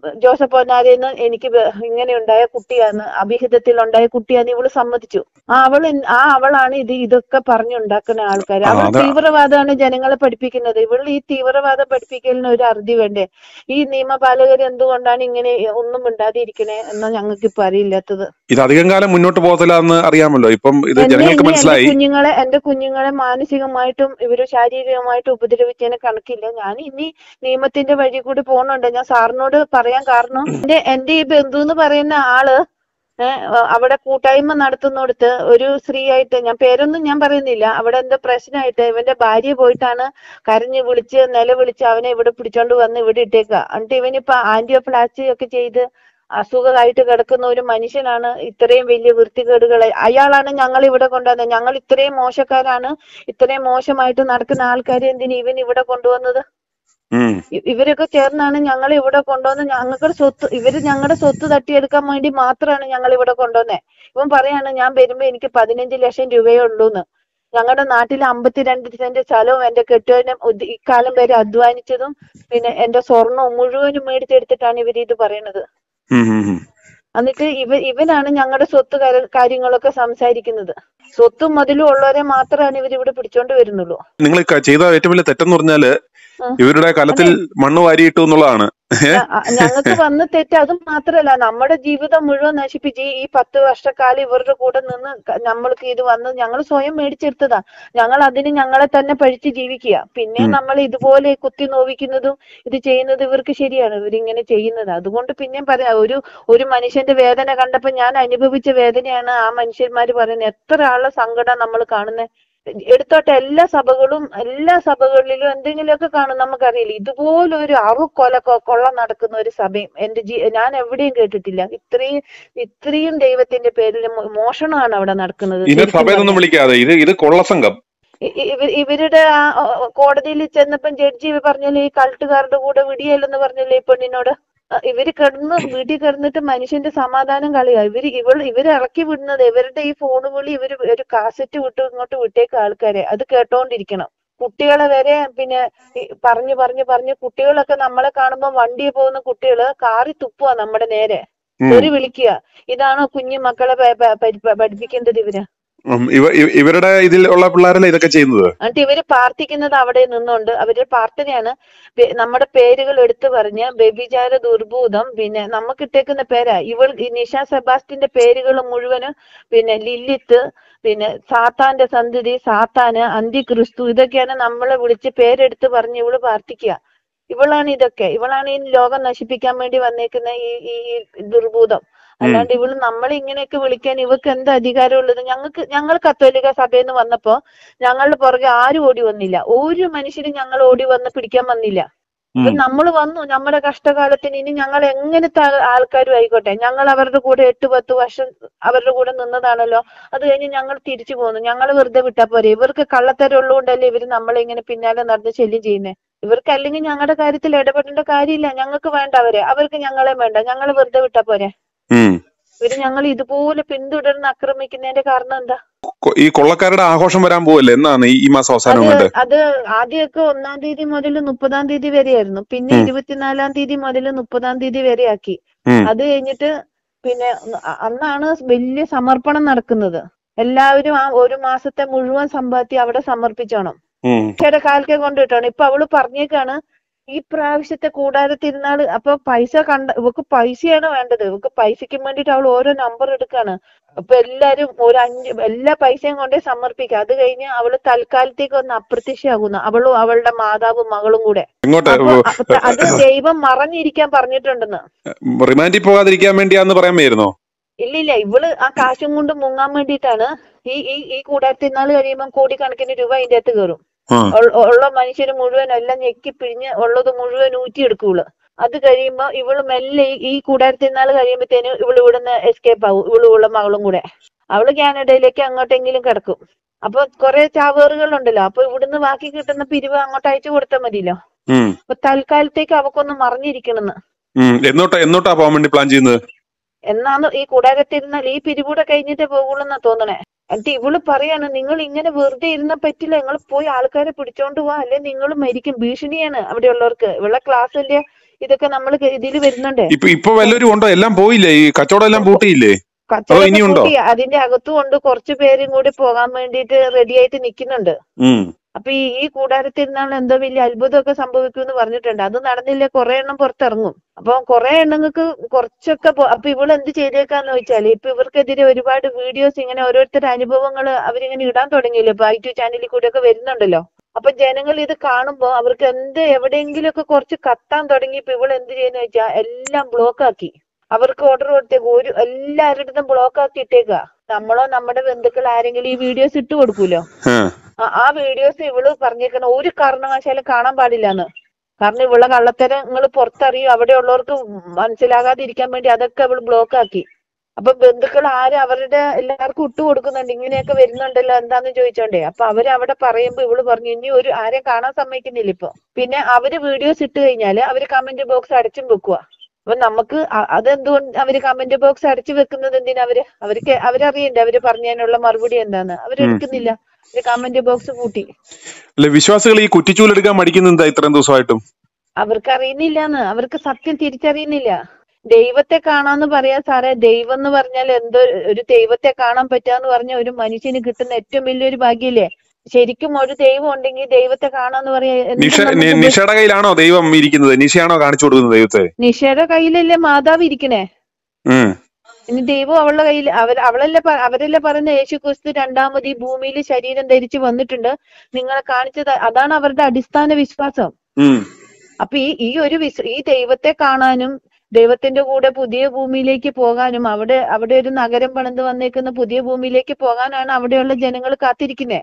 ജോസഫ് പൊന്നാരിന്ന് എനിക്ക് വേ- ഇങ്ങനെ ഉണ്ടായ കുട്ടിയാണ് അഭിഹിതത്തിൽ ഉണ്ടായ കുട്ടിയാന്ന് ഇവള് സമ്മതിച്ചു ആ അവൾ ആ അവളാണ് ഇത് ഇതൊക്കെ പറഞ്ഞുണ്ടാക്കുന്ന ആൾക്കാർ ആ, അവൾ അത് തീവ്രവാദമാണ് ജനങ്ങളെ പഠിപ്പിക്കുന്നത് ഇവൾ ഈ തീവ്രവാദം പഠിപ്പിക്കലിന് ഒരു അറുതി വേണ്ടേ ഈ നിയമപാലകർ എന്തുകൊണ്ടാണ് ഇങ്ങനെ ഒന്നും മിണ്ടാതിരിക്കണേ എന്നാ ഞങ്ങൾക്ക് ഇപ്പൊ അറിയില്ലാത്തത് ഇത് അധികം കാലം മുന്നോട്ട് പോകത്തില്ല എന്ന് അറിയാമല്ലോ ഇപ്പം ഇത് എന്നെ ജനങ്ങൾക്ക് ഇനി എന്റെ മനസ്സിലായി കുഞ്ഞുങ്ങളെ എന്റെ കുഞ്ഞുങ്ങളെ മാനസികമായിട്ടും ഇവര് ശാരീരികമായിട്ടും ഉപദ്രവിച്ചതിന് കണക്കില്ല ഞാൻ ഇനി നിയമത്തിന്റെ വഴി കൂടി പോകുന്നുണ്ട് ഞാൻ സാറിനോട് പറയാൻ കാരണം എന്റെ എന്റെ ഈ ബന്ധു എന്ന് പറയുന്ന ആള് ഏഹ് അവിടെ കൂട്ടായ്മ നടത്തുന്നിടത്ത് ഒരു സ്ത്രീ ആയിട്ട് ഞാൻ പേരൊന്നും ഞാൻ പറയുന്നില്ല അവിടെ എന്തോ പ്രശ്നമായിട്ട് ഇവന്റെ ഭാര്യ പോയിട്ടാണ് കരഞ്ഞ് വിളിച്ച് നിലവിളിച്ച് അവനെ ഇവിടെ പിടിച്ചോണ്ട് വന്ന് ഇവിടെ ഇട്ടേക്കുക എന്നിട്ട് ഇവനിപ്പോ ആന്റിയോപ്ലാസ്റ്റി ഒക്കെ ചെയ്ത് അസുഖമായിട്ട് കിടക്കുന്ന ഒരു മനുഷ്യനാണ് ഇത്രയും വലിയ വൃത്തികേടുകളെ അയാളാണ് ഞങ്ങൾ ഇവിടെ കൊണ്ടുവന്നത് ഞങ്ങൾ ഇത്രയും മോശക്കാരാണ് ഇത്രയും മോശമായിട്ട് നടക്കുന്ന ആൾക്കാരെ എന്തിന് ഇവൻ ഇവിടെ കൊണ്ടുവന്നത് ഉം. ഇ- ഇവരൊക്കെ ചേർന്നാണ് ഞങ്ങൾ ഇവിടെ കൊണ്ടുവന്ന് ഞങ്ങളുടെ സ്വത്ത് ഇവര് ഞങ്ങളുടെ സ്വത്ത് തട്ടിയെടുക്കാൻ വേണ്ടി മാത്രമാണ് ഞങ്ങൾ ഇവിടെ കൊണ്ടുവന്നേ ഇവൻ പറയാണ് ഞാൻ വരുമ്പോ എനിക്ക് പതിനഞ്ച് ലക്ഷം രൂപയേ ഉള്ളൂന്ന് ഞങ്ങളുടെ നാട്ടിൽ അമ്പത്തിരണ്ട് സെന്റ് സ്ഥലവും എന്റെ കെട്ടുവാനും ഉദ്ദ- ഇക്കാലം വരെ അധ്വാനിച്ചതും പിന്നെ എന്റെ സ്വർണവും മുഴുവനും മേടിച്ചെടുത്തിട്ടാണ് ഇവർ ഇത് പറയണത് ഉം, ഉം, ഉം. എന്നിട്ട് ഇവ ഇവനാണ് ഞങ്ങളുടെ സ്വത്ത് കാര്യ- കാര്യങ്ങളൊക്കെ സംസാരിക്കുന്നത് സ്വത്തും മുതലും ഉള്ളവരെ മാത്രമാണ് ഇവർ ഇവിടെ പിടിച്ചോണ്ട് വരുന്നുള്ളൂ നിങ്ങൾ ക- ചെയ്ത ഏറ്റവും വലിയ തെറ്റെന്ന് പറഞ്ഞാല് ആ. ഇവരുടെ കലത്തിൽ മണ്ണ് വാരിയിട്ടു എന്നുള്ളതാണ് ഞങ്ങൾക്ക് വന്ന തെറ്റ് അത് മാത്രല്ല നമ്മുടെ ജീവിതം മുഴുവൻ നശിപ്പിച്ച് ഈ- ഈ പത്ത് വർഷക്കാലം ഇവരുടെ കൂടെ നിന്ന് ക- നമ്മൾക്ക് ഇത് വന്ന് ഞങ്ങൾ സ്വയം മേടിച്ചെടുത്തതാ ഞങ്ങൾ അതിന് ഞങ്ങളെ തന്നെ പഴിച്ച് ജീവിക്കുക പിന്നെ ഉം. നമ്മൾ ഇതുപോലെ കുത്തി നോവിക്കുന്നതും ഇത് ചെയ്യുന്നത് ഇവർക്ക് ശരിയാണ് ഇവരിങ്ങനെ ചെയ്യുന്നത് അതുകൊണ്ട് പിന്നെയും പറയാം ഒരു ഒരു മനുഷ്യന്റെ വേദന കണ്ടപ്പോ ഞാൻ അനുഭവിച്ച വേദനയാണ് ആ മനുഷ്യന്മാര് പറയുന്നത് എത്ര ആളുടെ സങ്കടം നമ്മൾ കാണുന്നത് എടുത്തോട്ടെ എല്ലാ സഭകളും എല്ലാ സഭകളിലും എന്തെങ്കിലുമൊക്കെ കാണും നമുക്കറിയില്ല ഇതുപോലെ ഒരു അറുകൊല കൊ- കൊള്ള നടക്കുന്ന ഒരു സഭയും എന്റെ ജീ ഞാൻ എവിടെയും കേട്ടിട്ടില്ല ഇത്രയും ഇത്രയും ദൈവത്തിന്റെ പേരിൽ മോ- മോഷണമാണ് അവിടെ നടക്കുന്നത് ഇതിനെ ശരിക്കും സഭയെന്നൊന്നും പറഞ്ഞാൽ. വിളിക്കാതെ ഇത് ഇത് കൊള്ളസംഘം ഇ- ഇ- ഇവ- ഇവരുടെ ആ കോടതിയിൽ ചെന്നപ്പം ജഡ്ജി പറഞ്ഞല്ലേ ഈ കൾട്ടുകാരുടെ കൂടെ വിടിയല്ലെന്ന് പറഞ്ഞല്ലേ ഈ പെണ്ണിനോട് അ, ഇവര് കിടന്ന് വീട്ടിൽ കിടന്നിട്ട് മനുഷ്യന്റെ സമാധാനം കളയുക ഇവര് ഇവൾ ഇവര് ഇറക്കി വിടുന്നത് ഇവരുടെ ഈ ഫോണ് വിളി ഇവര് ഒരു കാസറ്റ് വിട്ട് ഇങ്ങോട്ട് വിട്ടേക്ക ആൾക്കാരെ അത് കേട്ടോണ്ടിരിക്കണം കുട്ടികളെ വരെ പിന്നെ ഈ പറഞ്ഞു പറഞ്ഞു പറഞ്ഞു കുട്ടികളൊക്കെ നമ്മളെ കാണുമ്പോൾ വണ്ടിയിൽ പോകുന്ന കുട്ടികള് കാറി തുപ്പുക നമ്മുടെ നേരെ ഉം. ഒരു വിളിക്കുക ഇതാണോ കുഞ്ഞു മക്കളെ പ- പ- പരി- പഠിപ്പിക്കേണ്ടത് ഇവര് ഉം. ഇവ- ഇവ- ഇവരുടെ ഇതിൽ ഉള്ള പിള്ളേരല്ലേ ഇതൊക്കെ ചെയ്യുന്നത് എന്നിട്ട് ഇവര് പ്രാർത്ഥിക്കുന്നത് അവിടെ നിന്നുകൊണ്ട് അവരുടെ പ്രാർത്ഥനയാണ് പേ- നമ്മുടെ പേരുകൾ എടുത്തു പറഞ്ഞ് വ്യഭിചാര ദുർഭൂതം പിന്നെ നമുക്ക് ഇട്ടേക്കുന്ന പേരാ ഇവൾ ഈ നിഷ സെബാസ്റ്റിന്റെ പേരുകൾ മുഴുവനും പിന്നെ ലില്ലിത്ത് പിന്നെ സാത്താന്റെ സന്തതി സാത്താന് അന്തിക്രിസ്തു ഇതൊക്കെയാണ് നമ്മളെ വിളിച്ച് പേരെടുത്ത് പറഞ്ഞ് ഇവള് പ്രാർത്ഥിക്കുക ഇവളാണ് ഇതൊക്കെ ഇവളാണ് ഈ ലോകം നശിപ്പിക്കാൻ വേണ്ടി വന്നേക്കുന്ന ഈ ഈ ഈ ദുർഭൂതം അല്ലാണ്ട് ഇവള് നമ്മളെ ഇങ്ങനെയൊക്കെ വിളിക്കാൻ ഇവക്ക് എന്ത് അധികാരമുള്ളത് ഞങ്ങൾക്ക് ഞങ്ങൾ കത്തോലിക്ക സഭയിൽ നിന്ന് വന്നപ്പോ ഞങ്ങളുടെ പുറകെ ആരും ഓടി വന്നില്ല ഒരു മനുഷ്യരും ഞങ്ങൾ ഓടി വന്ന് പിടിക്കാൻ വന്നില്ല ഉം. നമ്മൾ വന്നു നമ്മുടെ കഷ്ടകാലത്തിന് ഇനി ഞങ്ങൾ എങ്ങനത്തെ ആൾ- ആൾക്കാരും ആയിക്കോട്ടെ ഞങ്ങൾ അവരുടെ കൂടെ എട്ട് പത്ത് വർഷം അവരുടെ കൂടെ നിന്നതാണല്ലോ അത് കഴിഞ്ഞ് ഞങ്ങൾ തിരിച്ചു പോന്നു ഞങ്ങൾ വെറുതെ വിട്ടാ പോരെ ഇവർക്ക് കള്ളത്തരം ഉള്ളതുകൊണ്ടല്ലേ ഇവര് നമ്മളെ ഇങ്ങനെ പിന്നാലെ നടന്ന് ശല്യം ചെയ്യുന്നേ ഇവർക്ക് അല്ലെങ്കിൽ ഞങ്ങളുടെ കാര്യത്തിൽ ഇടപെടേണ്ട കാര്യമില്ല ഞങ്ങൾക്ക് വേണ്ട അവരെ അവർക്ക് ഞങ്ങളെ വേണ്ട ഞങ്ങൾ വെറുതെ വിട്ടാ പോരെ ഉം. ഇവര് ഞങ്ങൾ ഇതുപോലെ പിന്തുടർന്ന് ആക്രമിക്കുന്നതിന്റെ കാരണം എന്താ കൊ- ഈ കൊള്ളക്കാരുടെ ആഘോഷം വരാൻ പോവല്ലേ എന്നാണ് ഈ ഈ മാസം അവസാനം അത് കണ്ട് അത് ആദ്യമൊക്കെ ഒന്നാം തീയതി മുതൽ മുപ്പതാം തീയതി വരെയായിരുന്നു പിന്നെ ഉം. ഇരുപത്തിനാലാം തീയതി മുതൽ മുപ്പതാം തീയതി വരെ ആക്കി ഉം. അത് കഴിഞ്ഞിട്ട് പിന്നെ അ- അന്നാണ് വലിയ സമർപ്പണം നടക്കുന്നത് എല്ലാവരും ആ ഒരു മാസത്തെ മുഴുവൻ സമ്പാദ്യം അവിടെ സമർപ്പിച്ചോണം ഉം. ചേട്ടാ കാൽക്കെ കൊണ്ടിട്ടാണ് ഇപ്പൊ അവള് പറഞ്ഞേക്കാണ് ഈ പ്രാവശ്യത്തെ കൂടാതെ തിരുനാള് അപ്പൊ പൈസ കണ്ട ഇവക്ക് പൈസയാണ് വേണ്ടത് ഇവക്ക് പൈസയ്ക്ക് വേണ്ടിട്ട് അവൾ ഓരോ നമ്പർ എടുക്കാണ് അപ്പൊ എല്ലാരും ഒരു അഞ്ച് എല്ലാ പൈസയും കൊണ്ടേ സമർപ്പിക്കുക അത് കഴിഞ്ഞ് അവള് തൽക്കാലത്തേക്ക് ഒന്ന് അപ്രത്യക്ഷയാകുന്നു അവളും അവളുടെ മാതാവും മകളും കൂടെ ഇങ്ങോട്ട് അപ്പൊ അപ്പൊ അത് ദൈവം മറഞ്ഞിരിക്കാൻ പറഞ്ഞിട്ടുണ്ടെന്ന് റിമാൻഡിൽ പോകാതിരിക്കാൻ വേണ്ടിയാന്ന് പറയാൻ വയ്യായിരുന്നോ ഇല്ല ഇല്ല ഇവള് ആ കാശും കൊണ്ട് മുങ്ങാൻ വേണ്ടിയിട്ടാണ് ഈ ഈ ഈ കൂടാത്തിരുന്നാൾ കഴിയുമ്പോൾ കോടിക്കണക്കിന് രൂപ അതിന്റെ അകത്ത് കയറും ആ. ഉൾ- ഉള്ള മനുഷ്യര് മുഴുവൻ എല്ലാം ഞെക്കി പിഴിഞ്ഞ് ഉള്ളത് മുഴുവൻ ഊറ്റിയെടുക്കൂള് അത് കഴിയുമ്പോ ഇവള് മെല്ലെ ഈ- ഈ കൂടാരത്തിരുന്നാൾ കഴിയുമ്പത്തേനും ഇവള് ഇവിടുന്ന് എസ്കേപ്പ് ആവും ഇവള് ഉള്ള മകളും കൂടെ അവള് കാനഡയിലേക്ക് അങ്ങോട്ടെങ്കിലും കിടക്കും അപ്പൊ കുറെ ചാവേറുകൾ ഉണ്ടല്ലോ അപ്പൊ ഇവിടുന്ന് ബാക്കി കിട്ടുന്ന പിരിവ് അങ്ങോട്ട് അയച്ചു കൊടുത്താൽ മതിയല്ലോ ഉം. അപ്പൊ തൽക്കാലത്തേക്ക് അവക്കൊന്ന് മറിഞ്ഞിരിക്കണെന്ന് ഉം. എന്നോട്ടാ എന്നോട്ടാ പോകാൻ വേണ്ടി പ്ലാൻ ചെയ്യുന്നത് എന്നാണ് ഈ കൂടാരത്തിരുന്നാൽ ഈ പിരിവൂടെ കഴിഞ്ഞിട്ടേ പോകുള്ളൂ എന്നാ തോന്നണേ എന്നിട്ട് ഇവള് പറയാണ് നിങ്ങൾ ഇങ്ങനെ വെറുതെ ഇരുന്ന പറ്റില്ല നിങ്ങൾ പോയി ആൾക്കാരെ പിടിച്ചോണ്ട് പോവാ അല്ലെ നിങ്ങൾ മരിക്കും ഭീഷണിയാണ് അവിടെ ഉള്ളവർക്ക് ഇവളെ ക്ലാസ്സിലെ ഇതൊക്കെ നമ്മൾ ഇതിൽ വരുന്നുണ്ടേ ഇപ്പൊ ഇപ്പൊ വല്ലവരും ഉണ്ടോ എല്ലാം പോയില്ലേ ഈ കച്ചവടം എല്ലാം പൂട്ടിയില്ലേ കച്ചവടമൊക്കെ ഇനിയുണ്ടോ? കൂട്ടി അതിന്റെ അകത്തും കൊണ്ട് കുറച്ചു പേരും കൂടി പോകാൻ വേണ്ടിയിട്ട് റെഡി ആയിട്ട് നിൽക്കുന്നുണ്ട് ഉം അപ്പൊ ഈ ഈ കൂടാരത്തിരുന്നാൾ എന്തോ വലിയ അത്ഭുതമൊക്കെ സംഭവിക്കുമെന്ന് പറഞ്ഞിട്ടുണ്ട് അത് നടന്നില്ല കുറെ എണ്ണം പുറത്തിറങ്ങും അപ്പൊ കുറെ എണ്ണങ്ങൾക്ക് കുറച്ചൊക്കെ പോ- അപ്പൊ ഇവള് എന്ത് ചെയ്തേക്കാന്ന് ചോദിച്ചാല് ഇപ്പൊ ഇവർക്കെതിരെ ഒരുപാട് വീഡിയോസ് ഇങ്ങനെ ഓരോരുത്തരുടെ അനുഭവങ്ങൾ അവരിങ്ങനെ ഇടാൻ തുടങ്ങിയല്ലോ ഇപ്പൊ ഐ ടി ചാനലിൽ കൂടെ ഒക്കെ വരുന്നുണ്ടല്ലോ അപ്പൊ ജനങ്ങൾ ഇത് കാണുമ്പോ അവർക്ക് എന്ത് എവിടെയെങ്കിലും ഒക്കെ കുറച്ച് കത്താൻ തുടങ്ങി ഇപ്പൊ ഇവള് എന്ത് ചെയ്യുന്ന വെച്ചാൽ എല്ലാം ബ്ലോക്ക് ആക്കി അവർക്ക് ഓർഡർ കൊടുത്തേക്ക് ഒരു എല്ലാവരുടെ ബ്ലോക്ക് ആക്കി ഇട്ടേക്ക നമ്മളോ നമ്മുടെ ബന്ധുക്കൾ ആരെങ്കിലും ഈ വീഡിയോസ് ഇട്ട് കൊടുക്കൂലോ ആ. ആ- ആ വീഡിയോസ് ഇവള് പറഞ്ഞേക്കണ ഒരു കാരണവശാലും കാണാൻ പാടില്ലാന്ന് കാരണം ഇവളെ കള്ളത്തരങ്ങൾ പുറത്തറിയും അവിടെ ഉള്ളവർക്ക് മനസ്സിലാകാതിരിക്കാൻ വേണ്ടി അതൊക്കെ അവള് ബ്ലോക്ക് ആക്കി അപ്പൊ ബന്ധുക്കൾ ആരും അവരുടെ എല്ലാവർക്കും ഇട്ട് കൊടുക്കുന്നുണ്ട് ഇങ്ങനെയൊക്കെ വരുന്നുണ്ടല്ലോ എന്താന്ന് ചോദിച്ചോണ്ടേ അപ്പൊ അവര് അവിടെ പറയുമ്പോ ഇവള് പറഞ്ഞു ഇനി ഒരു ആരെയും കാണാൻ സമ്മതിക്കുന്നില്ല ഇപ്പൊ പിന്നെ അവര് വീഡിയോസ് ഇട്ട് കഴിഞ്ഞാല് അവര് കമന്റ് ബോക്സ് അടച്ചും വെക്കുക അപ്പൊ നമുക്ക് അ- അതെന്തുകൊണ്ട് അവര് കമന്റ് ബോക്സ് അടച്ചു വെക്കുന്നത് എന്തിനാ അവര് അവർക്ക് അവരറിയണ്ടേ അവര് പറഞ്ഞതിനുള്ള മറുപടി എന്താന്ന് അവരെടുക്കുന്നില്ല അവര് കമന്റ് ബോക്സ് പൂട്ടി അല്ലെ വിശ്വാസികൾ ഈ കുറ്റിച്ചൂലെടുക്കാൻ മടിക്കുന്നത് എന്താ ഇത്രയും ദിവസമായിട്ടും അവർക്ക് അറിയുന്നില്ലാന്ന് അവർക്ക് സത്യം തിരിച്ചറിയുന്നില്ല ദൈവത്തെ കാണാന്ന് പറയാ സാറേ ദൈവം എന്ന് പറഞ്ഞാൽ എന്തോ ഒരു ദൈവത്തെ കാണാൻ പറ്റാന്ന് പറഞ്ഞ ഒരു മനുഷ്യന് കിട്ടുന്ന ഏറ്റവും വലിയൊരു ഭാഗ്യല്ലേ ശരിക്കും ഒരു ദൈവം ഉണ്ടെങ്കിൽ ദൈവത്തെ കാണാന്ന് പറയാ എന്ത് നിഷ നമുക്ക് നി- ഉപ- നിഷയുടെ കയ്യിലാണോ ദൈവം ഇരിക്കുന്നത് നിഷയാണോ കാണിച്ചു കൊടുക്കുന്നത് ദൈവത്തെ നിഷയുടെ കയ്യിലല്ലേ മാതാവ് ഇരിക്കണേ ഉം ഇനി ദൈവം അവളുടെ കയ്യിൽ അവർ അവളല്ലേ പ- അവരല്ലേ പറയുന്ന യേശു ക്രിസ്തു രണ്ടാമത് ഈ ഭൂമിയിൽ ശരീരം ധരിച്ചു വന്നിട്ടുണ്ട് നിങ്ങളെ കാണിച്ചത് അതാണ് അവരുടെ അടിസ്ഥാന വിശ്വാസം ഉം അപ്പൊ ഈ ഈ ഒരു വിശ്വ ഈ ദൈവത്തെ കാണാനും ദൈവത്തിന്റെ കൂടെ പുതിയ ഭൂമിയിലേക്ക് പോകാനും അവിടെ അവിടെ ഒരു നഗരം പണിത് വന്നേക്കുന്ന പുതിയ ഭൂമിയിലേക്ക് പോകാനാണ് അവിടെയുള്ള ജനങ്ങൾ കാത്തിരിക്കുന്നത്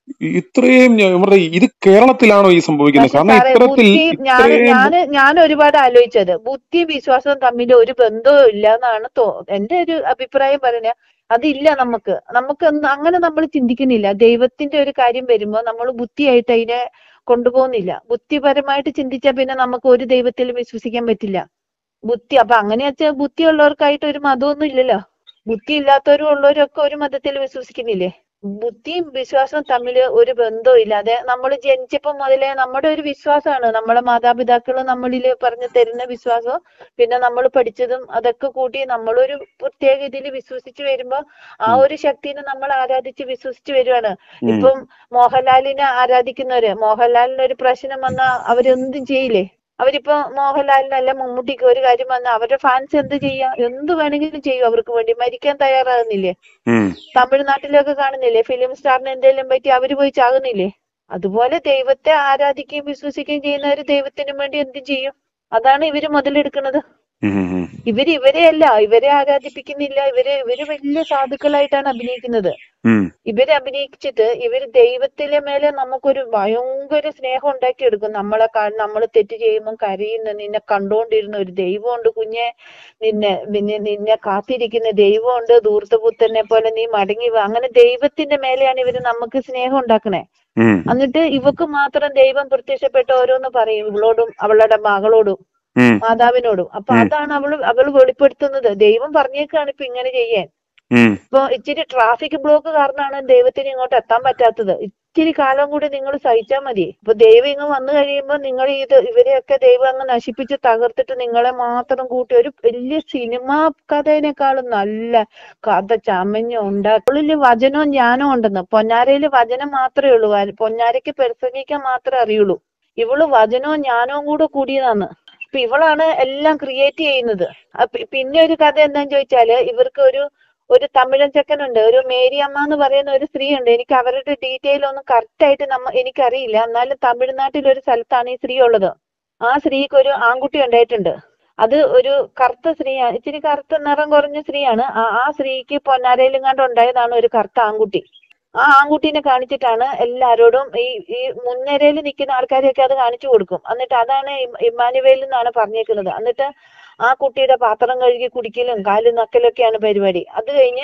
ഇത്രയും ഞാൻ പറഞ്ഞ ഇത് കേരളത്തിലാണോ ഈ സംഭവിക്കുന്നത് പക്ഷെ കാരണം സാറേ ഇത്തരത്തിൽ ബുദ്ധി ഞാൻ ഇത്രയും ഞാൻ ഞാൻ ഒരുപാട് ആലോചിച്ചത് ബുദ്ധിയും വിശ്വാസവും തമ്മിൽ ഒരു ബന്ധവും ഇല്ല എന്നാണ് തോ എന്റെ ഒരു അഭിപ്രായം പറയുന്നത് അതില്ല നമുക്ക് നമുക്ക് എന്ത് അങ്ങനെ നമ്മൾ ചിന്തിക്കുന്നില്ല ദൈവത്തിന്റെ ഒരു കാര്യം വരുമ്പോൾ നമ്മൾ ബുദ്ധിയായിട്ട് അതിനെ കൊണ്ടുപോകുന്നില്ല ബുദ്ധിപരമായിട്ട് ചിന്തിച്ചാൽ പിന്നെ നമുക്ക് ഒരു ദൈവത്തിലും വിശ്വസിക്കാൻ പറ്റില്ല ബുദ്ധി അപ്പൊ അങ്ങനെ വെച്ചാൽ ബുദ്ധിയുള്ളവർക്കായിട്ട് ഒരു മതമൊന്നും ഇല്ലല്ലോ ബുദ്ധി ഇല്ലാത്തവരും ഉള്ളവരും ഒക്കെ ഒരു മതത്തിൽ വിശ്വസിക്കുന്നില്ലേ ബുദ്ധിയും വിശ്വാസവും തമ്മിൽ ഒരു ബന്ധവും ഇല്ലാതെ നമ്മൾ ജനിച്ചപ്പോൾ മുതലേ നമ്മുടെ ഒരു വിശ്വാസമാണ് നമ്മളെ മാതാപിതാക്കൾ നമ്മളിൽ പറഞ്ഞു തരുന്ന വിശ്വാസവും പിന്നെ നമ്മൾ പഠിച്ചതും അതൊക്കെ കൂട്ടി നമ്മളൊരു പ്രത്യേക ഇതിൽ വിശ്വസിച്ച് വരുമ്പോ ആ ഒരു ശക്തിനെ നമ്മൾ ആരാധിച്ച് വിശ്വസിച്ച് വരുവാണ് ഉം. ഇപ്പം മോഹൻലാലിനെ ആരാധിക്കുന്നവര് മോഹൻലാലിന് ഒരു പ്രശ്നം വന്നാ അവരെന്തും ചെയ്യില്ലേ അവരിപ്പോ മോഹൻലാലിനല്ല മമ്മൂട്ടിക്ക് ഒരു കാര്യം വന്നാൽ അവരുടെ ഫാൻസ് എന്ത് ചെയ്യാ എന്ത് വേണമെങ്കിലും ചെയ്യും അവർക്ക് വേണ്ടി മരിക്കാൻ തയ്യാറാകുന്നില്ലേ ഉം. തമിഴ്നാട്ടിലൊക്കെ കാണുന്നില്ലേ ഫിലിം സ്റ്റാറിന് എന്തെങ്കിലും പറ്റി അവര് പോയി ചാകുന്നില്ലേ അതുപോലെ ദൈവത്തെ ആരാധിക്കുകയും വിശ്വസിക്കുകയും ചെയ്യുന്നവര് ദൈവത്തിനു വേണ്ടി എന്തും ചെയ്യും അതാണ് ഇവര് മുതലെടുക്കുന്നത് ഉം, ഉം, ഉം. ഇവര് ഇവരെയല്ല ഇവരെ ആരാധിപ്പിക്കുന്നില്ല ഇവര് ഇവര് വലിയ സാധുക്കളായിട്ടാണ് അഭിനയിക്കുന്നത് ഉം. ഇവര് അഭിനയിച്ചിട്ട് ഇവര് ദൈവത്തിലെ മേലെ നമുക്കൊരു ഭയങ്കര സ്നേഹം ഉണ്ടാക്കിയെടുക്കും നമ്മളെ നമ്മൾ തെറ്റ് ചെയ്യുമ്പോൾ കരയുന്ന നിന്നെ കണ്ടോണ്ടിരുന്ന ഒരു ദൈവമുണ്ട് കുഞ്ഞെ നിന്നെ നിന്നെ നിന്നെ കാത്തിരിക്കുന്ന ദൈവമുണ്ട് ധൂർത്തപുത്രനെ പോലെ നീ മടങ്ങി വാ അങ്ങനെ ദൈവത്തിന്റെ മേലെയാണ് ഇവര് നമുക്ക് സ്നേഹം ഉണ്ടാക്കണേ ഉം. എന്നിട്ട് ഇവക്ക് മാത്രം ദൈവം പ്രത്യക്ഷപ്പെട്ട് ഓരോന്ന് പറയും ഇവളോടും അവളുടെ മകളോടും ഉം. മാതാവിനോടും അപ്പൊ ഉം. അതാണ് അവള് അവള് വെളിപ്പെടുത്തുന്നത് ദൈവം പറഞ്ഞേക്കാണ് ഇപ്പൊ ഇങ്ങനെ ചെയ്യാൻ ഉം. ഇപ്പൊ ഇച്ചിരി ട്രാഫിക് ബ്ലോക്ക് കാരണമാണ് ദൈവത്തിന് ഇങ്ങോട്ട് എത്താൻ പറ്റാത്തത് ഇച്ചിരി കാലം കൂടി നിങ്ങൾ സഹിച്ചാൽ മതി ഇപ്പൊ ദൈവം ഇങ്ങ് വന്നു കഴിയുമ്പോൾ നിങ്ങൾ ഇത് ഇവരെയൊക്കെ ദൈവം അങ്ങ് നശിപ്പിച്ച് തകർത്തിട്ട് നിങ്ങളെ മാത്രം കൂട്ടി ഒരു വലിയ സിനിമാ കഥേനേക്കാളും നല്ല കഥ ചമഞ്ഞ് ഉണ്ടാക്കുള്ളില് വചനവും ജ്ഞാനവും ഉണ്ടെന്ന് പൊന്നാരയില് വചനം മാത്രമേ ഉള്ളൂ വ- പൊന്നാരയ്ക്ക് പ്രസംഗിക്കാൻ മാത്രമേ അറിയുള്ളൂ ഇവള് വചനവും ജ്ഞാനവും കൂടെ കൂടിയതാണ് അപ്പൊ ഇവളാണ് എല്ലാം ക്രിയേറ്റ് ചെയ്യുന്നത് അപ്പൊ പിന്നെ ഒരു കഥ എന്താന്ന് ചോദിച്ചാല് ഇവർക്ക് ഒരു ഒരു തമിഴൻ ചെക്കനുണ്ട് ഒരു മേരി അമ്മ എന്ന് പറയുന്ന ഒരു സ്ത്രീ ഉണ്ട് എനിക്ക് അവരുടെ ഡീറ്റെയിൽ ഒന്നും കറക്റ്റ് ആയിട്ട് നമ്മ എനിക്കറിയില്ല എന്നാലും തമിഴ്നാട്ടിൽ ഒരു സ്ഥലത്താണ് ഈ സ്ത്രീ ഉള്ളത് ആ സ്ത്രീക്ക് ഒരു ആൺകുട്ടി ഉണ്ടായിട്ടുണ്ട് അത് ഒരു കറുത്ത സ്ത്രീയാണ് ഇച്ചിരി കറുത്ത നിറം കുറഞ്ഞ സ്ത്രീയാണ് ആ ആ സ്ത്രീക്ക് പൊന്നാരയിലും കണ്ട് ഉണ്ടായതാണ് ഒരു കറുത്ത ആൺകുട്ടി ആ ആൺകുട്ടീനെ കാണിച്ചിട്ടാണ് എല്ലാരോടും ഈ ഈ മുൻനിരയിൽ നിൽക്കുന്ന ആൾക്കാരെയൊക്കെ അത് കാണിച്ചു കൊടുക്കും എന്നിട്ട് അതാണ് ഇം- ഇമ്മാനുവേൽ എന്നാണ് പറഞ്ഞേക്കുന്നത് എന്നിട്ട് ആ കുട്ടിയുടെ പാത്രം കഴുകി കുടിക്കലും കാല് നക്കലൊക്കെയാണ് പരിപാടി അത് കഴിഞ്ഞ്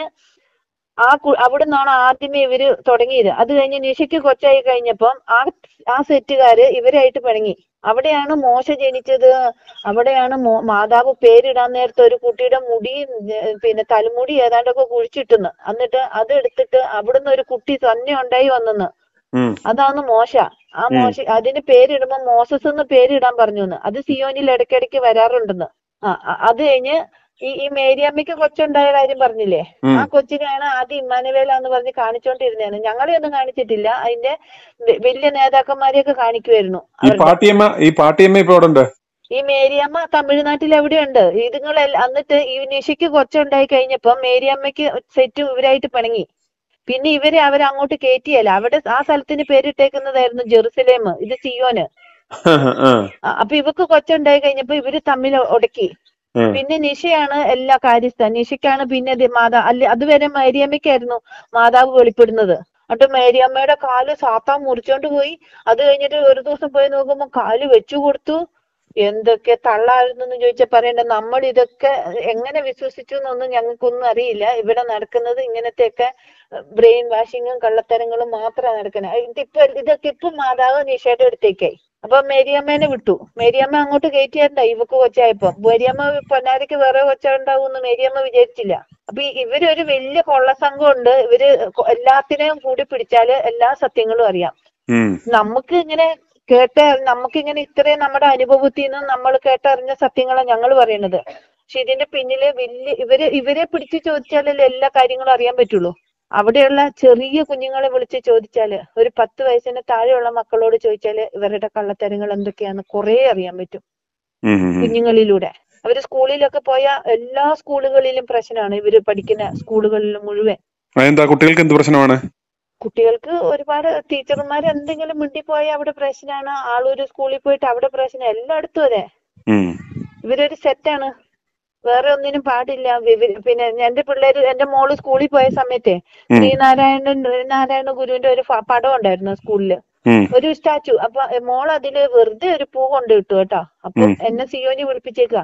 ആ കു- അവിടുന്നാണ് ആദ്യമേ ഇവര് തുടങ്ങിയത് അത് കഴിഞ്ഞ് നിഷയ്ക്ക് കൊച്ചായി കഴിഞ്ഞപ്പം ആ ആ സെറ്റുകാര് ഇവരായിട്ട് പിണങ്ങി അവിടെയാണ് മോശ ജനിച്ചത് അവിടെയാണ് മോ മാതാവ് പേരിടാൻ നേരത്തെ ഒരു കുട്ടിയുടെ മുടി ഏർ പിന്നെ തലമുടി ഏതാണ്ടൊക്കെ കുഴിച്ചിട്ടെന്ന് എന്നിട്ട് അത് എടുത്തിട്ട് അവിടുന്ന് ഒരു കുട്ടി തന്നെ ഉണ്ടായി വന്നെന്ന് ഉം. അതാണ് മോശ ആ മോശ അതിന് പേരിടുമ്പോ മോസസ് എന്ന് പേരിടാൻ പറഞ്ഞു എന്ന് അത് സിയോനിൽ ഇടയ്ക്കിടയ്ക്ക് വരാറുണ്ടെന്ന് ആ അ- അത് കഴിഞ്ഞ് ഈ ഈ മേരിയമ്മയ്ക്ക് കൊച്ചുണ്ടായ കാര്യം പറഞ്ഞില്ലേ ഉം. ആ കൊച്ചിനെയാണ് ആദ്യം ഇമ്മാനുവേലാന്ന് പറഞ്ഞ് കാണിച്ചോണ്ടിരുന്നതാണ് ഞങ്ങളെ ഒന്നും കാണിച്ചിട്ടില്ല അതിന്റെ വ- വലിയ നേതാക്കന്മാരെയൊക്കെ കാണിക്കുമായിരുന്നു ഈ അവരുടെ പാട്ടിയമ്മ ഈ പാട്ടിയമ്മ ഇപ്പൊ അവിടെ ഉണ്ട് ഈ മേരിയമ്മ തമിഴ്നാട്ടിൽ എവിടെയുണ്ട് ഇതുങ്ങൾ എന്നിട്ട് ഈ നിഷയ്ക്ക് കൊച്ചുണ്ടായി കഴിഞ്ഞപ്പോ മേരിയമ്മയ്ക്ക് സെറ്റും ഇവരായിട്ട് പിണങ്ങി പിന്നെ ഇവരെ അവർ അങ്ങോട്ട് കയറ്റിയല്ല അവിടെ ആ സ്ഥലത്തിന് പേരിട്ടേക്കുന്നതായിരുന്നു ജെറുസലേം ഇത് സിയോന് ആ, ആ, അപ്പൊ ഇവക്ക് കൊച്ചുണ്ടായി കഴിഞ്ഞപ്പോ ഇവര് തമ്മിൽ ഉടക്കി ഉം. പിന്നെ നിഷയാണ് എല്ലാ കാര്യസ്ഥ നിഷയ്ക്കാണ് പിന്നെ ഇത് മാതാ അല്ല അതുവരെ മേരിയമ്മയ്ക്കായിരുന്നു മാതാവ് വെളിപ്പെടുന്നത് എന്നിട്ട് മേരിയമ്മയുടെ കാല് സാത്താൻ മുറിച്ചോണ്ട് പോയി അത് കഴിഞ്ഞിട്ട് ഒരു ദിവസം പോയി നോക്കുമ്പോ കാല് വെച്ചു കൊടുത്തു എന്തൊക്കെ തള്ളായിരുന്നു എന്ന് ചോദിച്ചാൽ പറയണ്ട നമ്മൾ ഇതൊക്കെ എങ്ങനെ വിശ്വസിച്ചു എന്നൊന്നും ഞങ്ങൾക്കൊന്നും അറിയില്ല ഇവിടെ നടക്കുന്നത് ഇങ്ങനത്തെയൊക്കെ ബ്രെയിൻ വാഷിങ്ങും കള്ളത്തരങ്ങളും മാത്രമാണ് നടക്കുന്നത് ഇതിപ്പോ ഇതൊക്കെ ഇപ്പൊ മാതാവ് നിഷയുടെ അടുത്തേക്കായി അപ്പൊ മേരിയമ്മേനെ വിട്ടു മേരിയമ്മ അങ്ങോട്ട് കയറ്റിയാണ്ട ഇവക്ക് കൊച്ചായപ്പോ മേരിയമ്മ പൊന്നാരിക്ക് വേറെ കൊച്ചുണ്ടാവും മേരിയമ്മ വിചാരിച്ചില്ല അപ്പൊ ഈ ഇവരൊരു വലിയ കൊള്ളസംഘം ഉണ്ട് ഇവര് കൊ- എല്ലാത്തിനെയും കൂടി പിടിച്ചാല് എല്ലാ സത്യങ്ങളും അറിയാം ഉം. നമുക്ക് ഇങ്ങനെ കേട്ട നമുക്ക് ഇങ്ങനെ ഇത്രയും നമ്മുടെ അനുഭവത്തിൽ നിന്നും നമ്മൾ കേട്ടറിഞ്ഞ സത്യങ്ങളാണ് ഞങ്ങൾ പറയുന്നത് പക്ഷെ ഇതിന്റെ പിന്നില് വലിയ ഇവര് ഇവരെ പിടിച്ച് ചോദിച്ചാലല്ലേ എല്ലാ കാര്യങ്ങളും അറിയാൻ പറ്റുള്ളൂ അവിടെയുള്ള ചെറിയ കുഞ്ഞുങ്ങളെ വിളിച്ച് ചോദിച്ചാല് ഒരു പത്ത് വയസ്സിന് താഴെയുള്ള മക്കളോട് ചോദിച്ചാല് ഇവരുടെ കള്ളത്തരങ്ങൾ എന്തൊക്കെയാന്ന് കുറേ അറിയാൻ പറ്റും ഉം, ഉം, ഉം. കുഞ്ഞുങ്ങളിലൂടെ അവര് സ്കൂളിലൊക്കെ പോയ എല്ലാ സ്കൂളുകളിലും പ്രശ്നമാണ് ഇവര് പഠിക്കുന്ന സ്കൂളുകളിൽ മുഴുവൻ അതെന്താ കുട്ടികൾക്ക് എന്ത് പ്രശ്നമാണ് കുട്ടികൾക്ക് ഒരുപാട് ടീച്ചർമാർ എന്തെങ്കിലും മിണ്ടിപ്പോയാൽ അവിടെ പ്രശ്നമാണ് ആളൊരു സ്കൂളിൽ പോയിട്ട് അവിടെ പ്രശ്നം എല്ലായിടത്തും അതെ ഉം. ഇവരൊരു സെറ്റാണ് വേറെ ഒന്നിനും പാടില്ല വിവ- പിന്നെ എന്റെ പിള്ളേര് എന്റെ മോള് സ്കൂളിൽ പോയ സമയത്തെ ഉം. ശ്രീനാരായണൻ നാരായണ ഗുരുവിന്റെ ഒരു ഫ- പടം ഉണ്ടായിരുന്നു സ്കൂളില് ഉം. ഒരു സ്റ്റാച്ചു അപ്പൊ മോൾ അതില് വെറുതെ ഒരു പൂ കൊണ്ട് ഇട്ടു കേട്ടോ അപ്പൊ ഉം. എന്നെ സിയോനി വിളിപ്പിച്ചേക്ക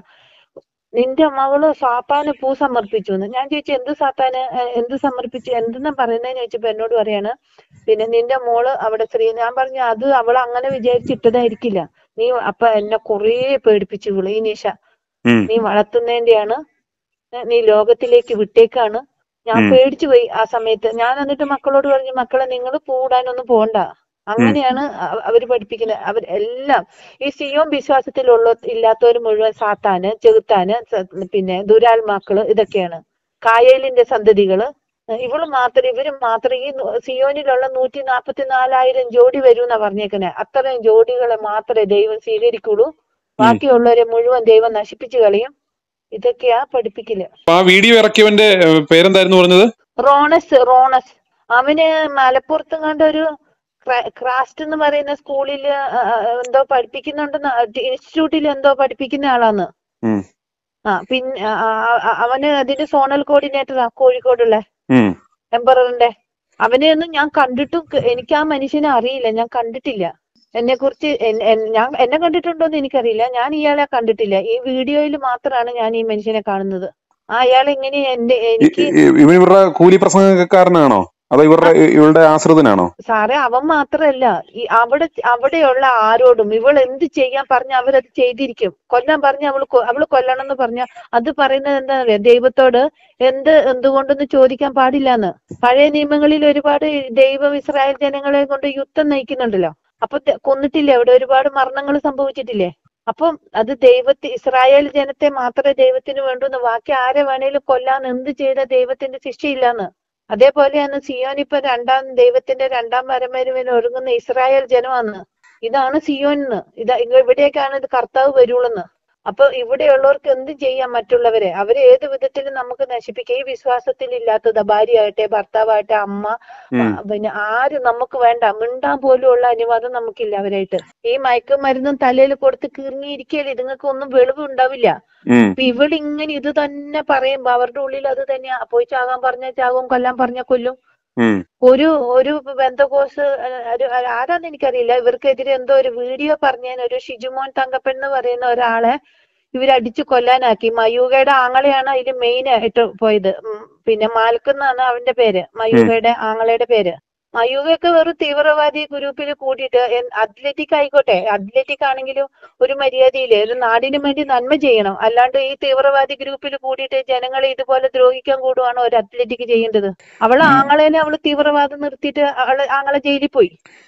നിന്റെ മകള് സാത്താന് പൂ സമർപ്പിച്ചു എന്ന് ഞാൻ ചോദിച്ചു എന്ത് സാത്താന് ഏഹ് എന്ത് സമർപ്പിച്ചു എന്തെന്നാ പറയുന്നതെന്ന് ചോദിച്ചപ്പോ എന്നോട് പറയാണ് പിന്നെ നിന്റെ മോള് അവിടെ ശ്രീ ഞാൻ പറഞ്ഞു അത് അവൾ അങ്ങനെ വിചാരിച്ചിട്ടതായിരിക്കില്ല നീ അപ്പൊ എന്നെ കുറേ പേടിപ്പിച്ചു ഇവള് ഈ നിശ ഉം. നീ വളർത്തുന്നതിന്റെയാണ് ഏഹ് നീ ലോകത്തിലേക്ക് വിട്ടേക്കാണ് ഞാൻ ഉം. പേടിച്ചു പോയി ആ സമയത്ത് ഞാൻ എന്നിട്ട് മക്കളോട് പറഞ്ഞു മക്കളെ നിങ്ങൾ പൂടാനൊന്നും പോണ്ട അങ്ങനെയാണ് അവ- അവര് പഠിപ്പിക്കുന്നത് അവർ എല്ലാം ഈ സിയോം വിശ്വാസത്തിലുള്ള ഇല്ലാത്തവർ മുഴുവൻ സാത്താന് ചെകുത്താന് സ- പിന്നെ ദുരാത്മാക്കള് ഇതൊക്കെയാണ് കായേലിന്റെ സന്തതികള് ഏഹ് ഇവള് മാത്രം ഇവര് മാത്രം ഈ നു- സിയോനിലുള്ള നൂറ്റി നാപ്പത്തി നാലായിരം ജോഡി വരൂന്നാ പറഞ്ഞേക്കുന്നത് അത്രയും ജോഡികളെ മാത്രമേ ദൈവം സ്വീകരിക്കുള്ളൂ ബാക്കിയുള്ളവരെ മുഴുവൻ ദൈവം നശിപ്പിച്ചു കളയും ഇതൊക്കെയാ പഠിപ്പിക്കല് അപ്പൊ ആ വീഡിയോ ഇറക്കിയവന്റെ ഏഹ്, പേരെന്തായിരുന്നു പറഞ്ഞത് റോണസ് റോണസ് അവന് മലപ്പുറത്ത് കണ്ട ഒരു ക്രാസ്റ്റ് എന്ന് പറയുന്ന സ്കൂളിൽ എന്തോ പഠിപ്പിക്കുന്നുണ്ടെന്ന് ഇൻസ്റ്റിറ്റ്യൂട്ടിൽ എന്തോ പഠിപ്പിക്കുന്ന ആളാന്ന് ഉം. ആ പിന്നെ ആ, ആ, ആ, അവന് അതിന്റെ സോണൽ കോർഡിനേറ്ററാ കോഴിക്കോടുള്ള ഉം. എംപററിന്റെ അവനെ ഒന്നും ഞാൻ കണ്ടിട്ടും ക- എനിക്ക് ആ മനുഷ്യനെ അറിയില്ല ഞാൻ കണ്ടിട്ടില്ല എന്നെ കുറിച്ച് ഞാൻ എന്നെ കണ്ടിട്ടുണ്ടോന്ന് എനിക്കറിയില്ല ഞാൻ ഇയാളെ കണ്ടിട്ടില്ല ഈ വീഡിയോയിൽ മാത്രമാണ് ഞാൻ ഈ മനുഷ്യനെ കാണുന്നത് ആ അയാൾ എങ്ങനെ എന്റെ ഇ- എനിക്ക് ഇ- ഇവൻ ഇവരുടെ കൂലി പ്രസംഗക്കാരനാണോ അതോ ഇവരുടെ ഇവളുടെ ആശ്രിതനാണോ സാറേ അവൻ മാത്രല്ല ഈ അവിടെ അവിടെയുള്ള ആരോടും ഇവൾ എന്ത് ചെയ്യാൻ പറഞ്ഞ അവരത് ചെയ്തിരിക്കും കൊല്ലാൻ പറഞ്ഞ അവൾ അവള് കൊല്ലണം എന്ന് പറഞ്ഞ അത് പറയുന്നത് എന്താ പറയാ ദൈവത്തോട് എന്ത് എന്തുകൊണ്ടെന്ന് ചോദിക്കാൻ പാടില്ലാന്ന് പഴയ നിയമങ്ങളിൽ ഒരുപാട് ദൈവം ഇസ്രായേൽ ജനങ്ങളെ കൊണ്ട് യുദ്ധം നയിക്കുന്നുണ്ടല്ലോ അപ്പൊ ത- കൊന്നിട്ടില്ലേ അവിടെ ഒരുപാട് മരണങ്ങൾ സംഭവിച്ചിട്ടില്ലേ അപ്പം അത് ദൈവത്തെ ഇസ്രായേൽ ജനത്തെ മാത്രമേ ദൈവത്തിന് വേണ്ടൂന്ന് ബാക്കി ആരെ വേണേലും കൊല്ലാൻ എന്ത് ചെയ്ത ദൈവത്തിന്റെ ശിക്ഷയില്ലാന്ന് അതേപോലെയാണ് സിയോൻ ഇപ്പൊ രണ്ടാം ദൈവത്തിന്റെ രണ്ടാം വരമരുവിന് ഒരുങ്ങുന്ന ഇസ്രായേൽ ജനമാണ് ഇതാണ് സിയോൻ എന്ന് ഇതാ ഇവിടേക്കാണ് ഇത് കർത്താവ് വരുള്ളെന്ന് അപ്പൊ ഇവിടെയുള്ളവർക്ക് എന്ത് ചെയ്യാം മറ്റുള്ളവരെ അവരെ ഏത് വിധത്തിലും നമുക്ക് നശിപ്പിക്കാം ഈ വിശ്വാസത്തിൽ ഇല്ലാത്തത് ഭാര്യയാകട്ടെ ഭർത്താവാകട്ടെ അമ്മ ഉം. ആ, പിന്നെ ആരും നമുക്ക് വേണ്ട മിണ്ടാൻ പോലും ഉള്ള അനുവാദം നമുക്കില്ല അവരായിട്ട് ഈ മയക്കുമരുന്നും തലയിൽ കൊടുത്ത് കീറിങ്ങിയിരിക്കല്ലേ ഇതുങ്ങൾക്ക് ഒന്നും വെളിവ് ഉണ്ടാവില്ല ഉം. അപ്പൊ ഇവളിങ്ങനെ ഇത് തന്നെ പറയുമ്പോ അവരുടെ ഉള്ളിൽ അത് തന്നെയാ പോയി ചാകാൻ പറഞ്ഞ ചാകും കൊല്ലാൻ പറഞ്ഞ കൊല്ലും ഉം. ഒരു ഒരു ബന്ധകോസ് ഒരു ആരാന്ന് എനിക്കറിയില്ല ഇവർക്കെതിരെ എന്തോ ഒരു വീഡിയോ പറഞ്ഞതിന് ഒരു ഷിജുമോൻ തങ്കപ്പൻ എന്ന് പറയുന്ന ഒരാളെ ഇവരടിച്ചു കൊല്ലാനാക്കി മയൂകയുടെ ആങ്ങളെയാണ് അതിൽ മെയിൻ ആയിട്ട് പോയത് ഉം, പിന്നെ മാൽക്കെന്നാണ് അവന്റെ പേര് മയൂകയുടെ ആങ്ങളയുടെ പേര് മയൂകയൊക്കെ വെറും തീവ്രവാദി ഗ്രൂപ്പിൽ കൂടിയിട്ട് അത്ലറ്റിക് ആയിക്കോട്ടെ അത്ലറ്റിക് ആണെങ്കിലും ഒരു മര്യാദയില്ലേ ഒരു നാടിന് വേണ്ടി നന്മ ചെയ്യണം അല്ലാണ്ട് ഈ തീവ്രവാദി ഗ്രൂപ്പിൽ കൂടിയിട്ട് ജനങ്ങളെ ഇതുപോലെ ദ്രോഹിക്കാൻ കൂടുവാണ് ഒരു അത്ലറ്റിക് ചെയ്യേണ്ടത് അവള് ആങ്ങളേനെ അവള് തീവ്രവാദം നിർത്തിയിട്ട് അവള് ആങ്ങളെ ജയിലിൽ പോയി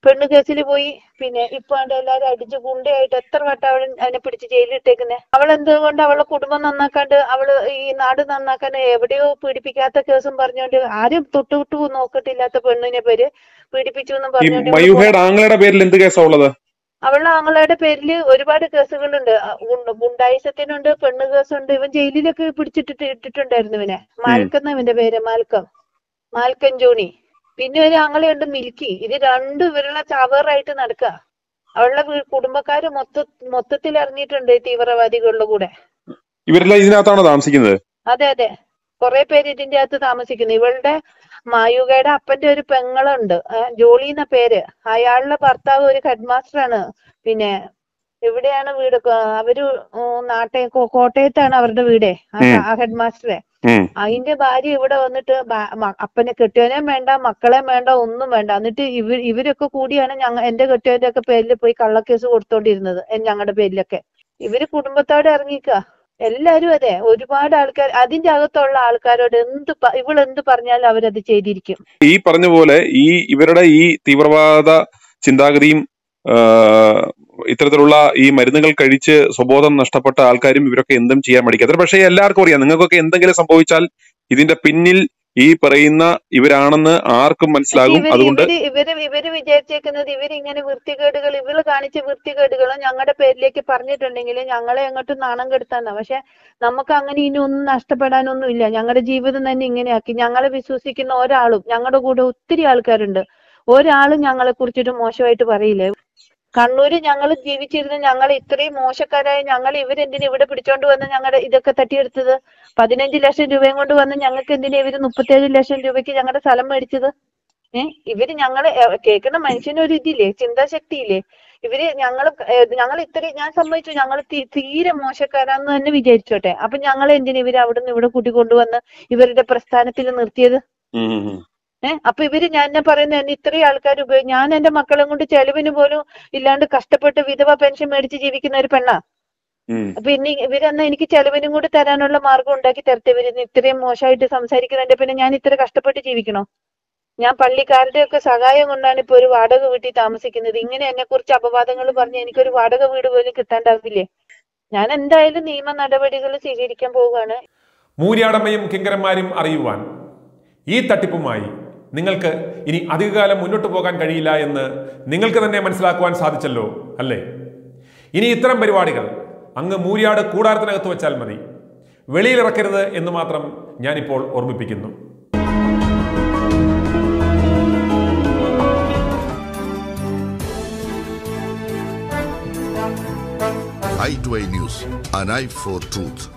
പെണ്ണ് കേസിൽ പോയി പിന്നെ ഇപ്പൊ ആണ്ട് എല്ലാരും അടിച്ച് ഗുണ്ടയായിട്ട് എത്ര വട്ടം അവൾ അതിനെ പിടിച്ച് ജയിലിട്ടേക്കുന്നെ അവൾ എന്തുകൊണ്ട് അവളെ കുടുംബം നന്നാക്കാണ്ട് അവള് ഈ നാട് നന്നാക്കാൻ എവിടെയോ പീഡിപ്പിക്കാത്ത കേസും പറഞ്ഞോണ്ട് ആരും തൊട്ടുവിട്ടു നോക്കിട്ടില്ലാത്ത പെണ്ണിനെ പേര് പീഡിപ്പിച്ചു എന്നും ഈ പറഞ്ഞോണ്ട് ഇവള് മയൂഹയുടെ ആങ്ങളുടെ പേരിൽ എന്ത് കേസാ ഉള്ളത് അവളുടെ ആങ്ങളുടെ പേരില് ഒരുപാട് കേസുകളുണ്ട് ആ, ഗുണ്ട- ഗുണ്ടായിസത്തിനുണ്ട് പെണ്ണ് കേസുണ്ട് ഇവൻ ജയിലിലൊക്കെ പിടിച്ചിട്ടിട്ട് ഇട്ടിട്ടുണ്ടായിരുന്നു ഇവനെ മാൽക്കം ഇവന്റെ പേര് മാൽക്കം മാൽക്കം ജോണി പിന്നെ ഒരു ആങ്ങളയുണ്ട് മിൽക്കി ഇത് രണ്ടും ഇവരുടെ ചവറായിട്ട് നടക്കുക അവളുടെ വീ- കുടുംബക്കാര് മൊത്ത മൊത്തത്തിൽ ഇറങ്ങിയിട്ടുണ്ട് ഈ തീവ്രവാദികളുടെ കൂടെ ഇവരെല്ലാം ഇതിനകത്താണോ താമസിക്കുന്നത് അതെ അതെ കുറെ പേര് ഇതിന്റെ അകത്ത് താമസിക്കുന്നു ഇവളുടെ മായുകയുടെ അപ്പന്റെ ഒരു പെങ്ങളുണ്ട് ഏ, ജോളി എന്ന പേര് അയാളുടെ ഭർത്താവ് ഒരു ഹെഡ് മാസ്റ്റർ ആണ് പിന്നെ എവിടെയാണ് വീട് ക- അവര് ഉം, നാട്ടെ കോ- കോട്ടയത്താണ് അവരുടെ വീട് ഉം. ആ ഹെഡ് മാസ്റ്ററെ ഉം. അതിന്റെ ഭാര്യ ഇവിടെ വന്നിട്ട് ബാ- മ- അപ്പനെ കെട്ടിയവനെയും വേണ്ട മക്കളെയും വേണ്ട ഒന്നും വേണ്ട എന്നിട്ട് ഇവർ ഇവരൊക്കെ കൂടിയാണ് ഞങ്ങ എന്റെ കെട്ടിയവന്റെ ഒക്കെ പേരിൽ പോയി കള്ളക്കേസ് കൊടുത്തോണ്ടിരുന്നത് ഞങ്ങളുടെ പേരിലൊക്കെ ഇവര് കുടുംബത്തോടെ ഇറങ്ങിക്ക എല്ലാരും അതെ ഒരുപാട് ആൾക്കാർ അതിന്റെ അകത്തുള്ള ആൾക്കാരോട് എന്ത് പ- ഇവൾ എന്ത് പറഞ്ഞാലും അവരത് ചെയ്തിരിക്കും ഈ പറഞ്ഞ പോലെ ഈ ഇവരുടെ ഈ തീവ്രവാദ ചിന്താഗതിയും ആ, ഇത്തരത്തിലുള്ള ഈ മരുന്നുകൾ കഴിച്ച് സ്വബോധം നഷ്ടപ്പെട്ട ആൾക്കാരും ഇവരൊക്കെ എന്തും ചെയ്യാൻ മടിക്കാത്ത പക്ഷേ എല്ലാവർക്കും അറിയാം നിങ്ങൾക്കൊക്കെ എന്തെങ്കിലും സംഭവിച്ചാൽ ഇതിന്റെ പിന്നിൽ ഈ പറയുന്ന ഇവരാണെന്ന് ആർക്കും മനസ്സിലാകും ഇവര് അതുകൊണ്ട് ഇവര് ഇവര് ഇവര് വിചാരിച്ചേക്കുന്നത് ഇവരിങ്ങനെ വൃത്തികേടുകൾ ഇവള് കാണിച്ച വൃത്തികേടുകൾ ഞങ്ങളുടെ പേരിലേക്ക് പറഞ്ഞിട്ടുണ്ടെങ്കിൽ ഞങ്ങളെ അങ്ങോട്ട് നാണം കെടുത്താന്നാ പക്ഷെ നമുക്ക് അങ്ങനെ ഇനി ഒന്നും നഷ്ടപ്പെടാനൊന്നും ഇല്ല ഞങ്ങളുടെ ജീവിതം തന്നെ ഇങ്ങനെയാക്കി ഞങ്ങളെ വിശ്വസിക്കുന്ന ഒരാളും ഞങ്ങളുടെ കൂടെ ഒത്തിരി ആൾക്കാരുണ്ട് ഒരാളും ഞങ്ങളെ കുറിച്ചിട്ട് മോശമായിട്ട് പറയില്ലേ കണ്ണൂര് ഞങ്ങൾ ജീവിച്ചിരുന്ന ഞങ്ങൾ ഇത്രയും മോശക്കാരായ ഞങ്ങൾ ഇവരെന്തിനാ ഇവിടെ പിടിച്ചോണ്ട് വന്ന് ഞങ്ങളുടെ ഇതൊക്കെ തട്ടിയെടുത്തത് പതിനഞ്ച് ലക്ഷം രൂപയും കൊണ്ട് വന്ന് ഞങ്ങൾക്ക് എന്തിനാ ഇവര് മുപ്പത്തേഴ് ലക്ഷം രൂപയ്ക്ക് ഞങ്ങളുടെ സ്ഥലം മേടിച്ചത് ഏഹ് ഇവര് ഞങ്ങളെ എ- കേൾക്കുന്ന മനുഷ്യനൊരു ഇതില്ലേ ചിന്താശക്തിയില്ലേ ഇവര് ഞങ്ങൾ ഞങ്ങൾ ഇത്രയും ഞാൻ സമ്മതിച്ചു ഞങ്ങൾ തീരെ മോശക്കാരാന്ന് തന്നെ വിചാരിച്ചോട്ടെ അപ്പൊ ഞങ്ങൾ എന്തിനാ ഇവര് അവിടുന്ന് ഇവിടെ കൂട്ടിക്കൊണ്ടുവന്ന് ഇവരുടെ പ്രസ്ഥാനത്തിൽ നിർത്തിയത് ഉം ഉം ഉം. ഏഹ് അപ്പൊ ഇവര് ഞാൻ എന്നെ പറയുന്നത് എന്നെ ഇത്രയും ആൾക്കാർ ഉപയോഗി ഞാൻ എന്റെ മക്കളെ കൊണ്ട് ചെലവിന് പോലും ഇല്ലാണ്ട് കഷ്ടപ്പെട്ട് വിധവ പെൻഷൻ മേടിച്ച് ജീവിക്കുന്ന ഒരു പെണ്ണാ ഉം. അപ്പൊ ഇനി ഇവരെന്നാ എനിക്ക് ചെലവിനും കൂടി തരാനുള്ള മാർഗം ഉണ്ടാക്കി തരട്ടെ ഇവര് ഇത്രയും മോശമായിട്ട് സംസാരിക്കുന്നതിന്റെ പിന്നെ ഞാൻ ഇത്ര കഷ്ടപ്പെട്ട് ജീവിക്കണോ ഞാൻ പള്ളിക്കാരുടെ ഒക്കെ സഹായം കൊണ്ടാണ് ഇപ്പൊ ഒരു വാടക വീട്ടിൽ താമസിക്കുന്നത് ഇങ്ങനെ എന്നെ കുറിച്ച് അപവാദങ്ങൾ പറഞ്ഞ് എനിക്കൊരു വാടക വീട് പോലും കിട്ടാണ്ടാവില്ലേ ഞാൻ എന്തായാലും നിയമ നടപടികൾ സ്വീകരിക്കാൻ പോവുകയാണ് മൂര്യാടമ്മയും കിങ്കരന്മാരും അറിയുവാൻ ഈ തട്ടിപ്പുമായി നിങ്ങൾക്ക് ഇനി അധികകാലം മുന്നോട്ട് പോകാൻ കഴിയില്ല എന്ന് നിങ്ങൾക്ക് തന്നെ മനസ്സിലാക്കുവാൻ സാധിച്ചല്ലോ അല്ലേ ഇനി ഇത്തരം പരിപാടികൾ അങ്ങ് മൂര്യാട് കൂടാരത്തിനകത്ത് വെച്ചാൽ മതി വെളിയിലിറക്കരുത് എന്ന് മാത്രം ഞാനിപ്പോൾ ഓർമ്മിപ്പിക്കുന്നു i2i News, an eye for truth.